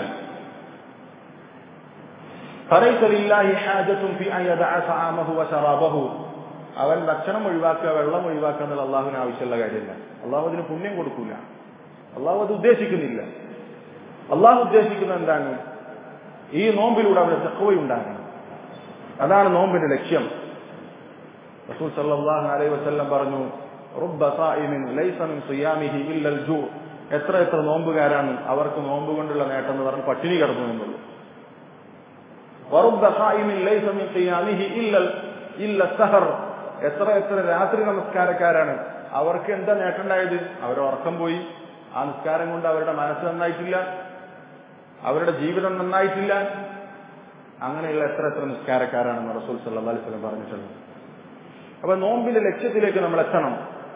فليس لله حاجة في أن يدع طعامه وشرابه അവൻ ഭക്ഷണം ഒഴിവാക്കുക വെള്ളം ഒഴിവാക്കുക എന്നുള്ള അള്ളാഹുവിന് ആവശ്യമുള്ള കാര്യമില്ല അള്ളാഹു അതിന് പുണ്യം കൊടുക്കൂല അള്ളാഹു അത് ഉദ്ദേശിക്കുന്നില്ല അള്ളാഹു ഉദ്ദേശിക്കുന്നത് എന്താണ് ഈ നോമ്പിലൂടെ അവന് തെക്കവയുണ്ടാകണം അതാണ് നോമ്പിന്റെ ലക്ഷ്യം റസൂൽ സല്ലല്ലാഹു അലൈഹി വസല്ലം പറഞ്ഞു റുബ്ബ സായിമിൻ ലൈസ മിൻ സിയാമിഹി ഇല്ലൽ ജൂ എത്ര എത്ര നോമ്പുകാരാണ് അവർക്ക് നോമ്പ് കൊണ്ടുള്ള നേട്ടം എന്ന് പറഞ്ഞ് പട്ടിണി കിടന്നു എന്നുള്ളൂ വറുബ്ബ സായിമിൻ ലൈസ മിൻ സിയാമിഹി ഇല്ലൽ ഇല്ല സഹർ എത്ര എത്ര രാത്രി നമസ്കാരക്കാരാണ് അവർക്ക് എന്താ നേട്ടമുണ്ടായത് അവരുടെ ഉറക്കം പോയി ആ നിസ്കാരം കൊണ്ട് അവരുടെ മനസ്സ് നന്നായിട്ടില്ല അവരുടെ ജീവിതം നന്നായിട്ടില്ല അങ്ങനെയുള്ള എത്ര എത്ര നിസ്കാരക്കാരാണെന്ന് റസൂൽ സല്ലല്ലാഹു അലൈഹി വസല്ലം പറഞ്ഞിട്ടുള്ളത് അപ്പൊ നോമ്പിന്റെ ലക്ഷ്യത്തിലേക്ക് നമ്മൾ എത്തണം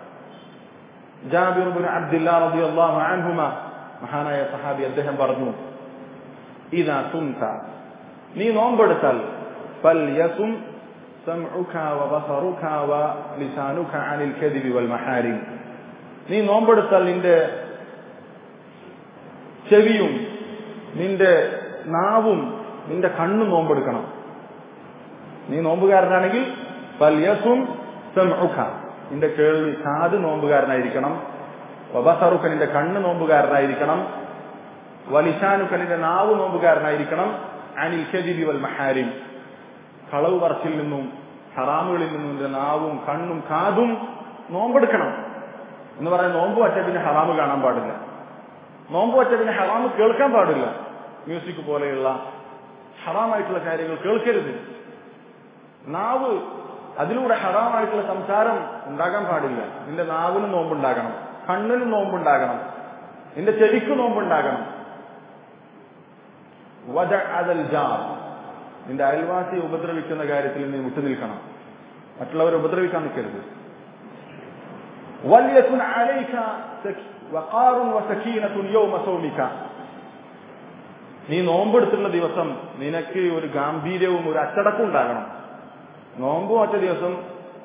ജാബിർ ബിൻ അബ്ദുല്ലാ റളിയല്ലാഹു അൻഹുമ മഹാനായ സഹാബി അദ്ദേഹം പറഞ്ഞു ഇദാ സുംത നീ നോമ്പെടുത്താൽ ഫൽ യസും سمعك وبصرك ولسانك عن الكذب والمحارم നീ നോമ്പെടുത്താൽ നിന്റെ ചെവിയും നിന്റെ നാവും നിന്റെ കണ്ണും നോമ്പെടുക്കണം നീ നോമ്പുകാരനാണെങ്കിൽ പല്യസും സെമുഖ നിന്റെ കേൾവി കാത് നോമ്പുകാരനായിരിക്കണം വബസറുഖ നിന്റെ കണ്ണ് നോമ്പുകാരനായിരിക്കണം വലിശാനുക നിന്റെ നാവ് നോമ്പുകാരനായിരിക്കണം അനിൽ ഖദിബി വൽ മഹാരിം കളവ് പറച്ചിൽ നിന്നും ഹറാമുകളിൽ നിന്നും നിന്റെ നാവും കണ്ണും കാതും നോമ്പെടുക്കണം എന്ന് പറയാൻ നോമ്പ് വച്ച പിന്നെ ഹറാമ് കാണാൻ പാടില്ല നോമ്പ് വച്ച പിന്നെ ഹറാമ് കേൾക്കാൻ പാടില്ല മ്യൂസിക് പോലെയുള്ള ഹറാമായിട്ടുള്ള കാര്യങ്ങൾ കേൾക്കരുത് നാവ് അതിലൂടെ ഹറാമായിട്ടുള്ള സംസാരം ഉണ്ടാകാൻ പാടില്ല നിന്റെ നാവിന് നോമ്പുണ്ടാകണം കണ്ണിന് നോമ്പുണ്ടാകണം നിന്റെ ചെവിക്ക് നോമ്പുണ്ടാകണം വജ അതൽ ജാർ നിന്റെ അയൽവാസിയെ ഉപദ്രവിക്കുന്ന കാര്യത്തിൽ നീ വിട്ടുനിൽക്കണം മറ്റുള്ളവരെ ഉപദ്രവിക്കാൻ നിൽക്കരുത് وليكن عليك وقار وسكينة يوم صومك നീ നോമ്പെടുത്തുള്ള ദിവസം നിനക്ക് ഒരു ഗാംഭീര്യവും ഒരു അച്ചടക്കവും ഉണ്ടാകണം നോമ്പ് മറ്റ ദിവസം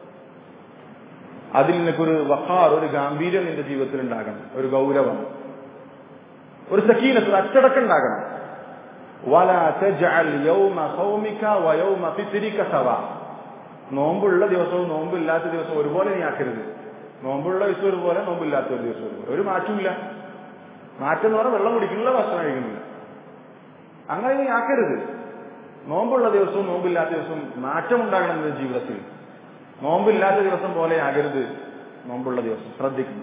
അതിൽ നിനക്കൊരു വഹാർ ഒരു ഗാംഭീര്യം നിന്റെ ജീവിതത്തിൽ ഉണ്ടാകണം ഒരു ഗൗരവം ഒരു സക്കീനത്ത് ഒരു അച്ചടക്കം ഉണ്ടാകണം ولا تجعل يوم صومك ويوم فطرك سواء നോമ്പുള്ള ദിവസവും നോമ്പില്ലാത്ത ദിവസവും ഒരുപോലെ നീ ആക്കരുത് നോമ്പുള്ള ദിവസം ഒരുപോലെ നോമ്പില്ലാത്ത ഒരു ദിവസം ഒരുപോലെ ഒരു മാറ്റമില്ല മാറ്റം എന്ന് പറഞ്ഞാൽ വെള്ളം കുടിക്കുന്നില്ല ഭക്ഷണം കഴിക്കുന്നില്ല അങ്ങനെ നീ ആക്കരുത് നോമ്പുള്ള ദിവസവും നോമ്പില്ലാത്ത ദിവസവും മാറ്റം ഉണ്ടാകണം നിന്റെ ജീവിതത്തിൽ നോമ്പില്ലാത്ത ദിവസം പോലെ ആകരുത് നോമ്പുള്ള ദിവസം ശ്രദ്ധിക്കണം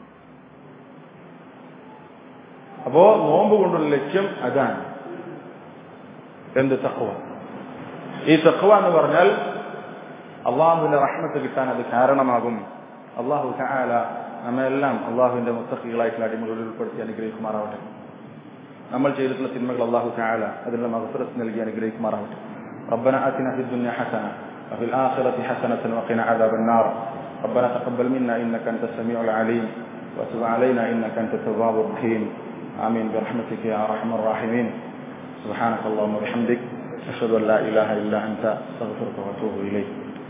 അപ്പോ നോമ്പ് കൊണ്ടുള്ള ലക്ഷ്യം അതാണ് എന്ത് തഖ്വ ഈ തഖ്വ എന്ന് പറഞ്ഞാൽ അള്ളാഹുവിന്റെ റഹ്മത്ത് കിട്ടാൻ അത് കാരണമാകും അള്ളാഹു തആല നമ്മെല്ലാം അള്ളാഹുവിന്റെ മുത്തഖികളായിട്ടുള്ള അടിമകളിൽ ഉൾപ്പെടുത്തി അനുഗ്രഹിക്കുമാറാവട്ടെ നമ്മൾ ചെയ്തിട്ടുള്ള തിന്മകൾ അള്ളാഹു തആല അതിനുള്ള മഗ്ഫിറത്ത് നൽകി അനുഗ്രഹിക്കുമാറാവട്ടെ ربنا آتنا في الدنيا حسنة وفي الآخرة حسنة وقنا عذاب النار ربنا تقبل منا إنك أنت السميع العليم وتب علينا إنك أنت التواب الرحيم آمين برحمتك يا أرحم الراحمين سبحانك اللهم وبحمدك أشهد أن لا إله إلا أنت أستغفرك وأتوب إليك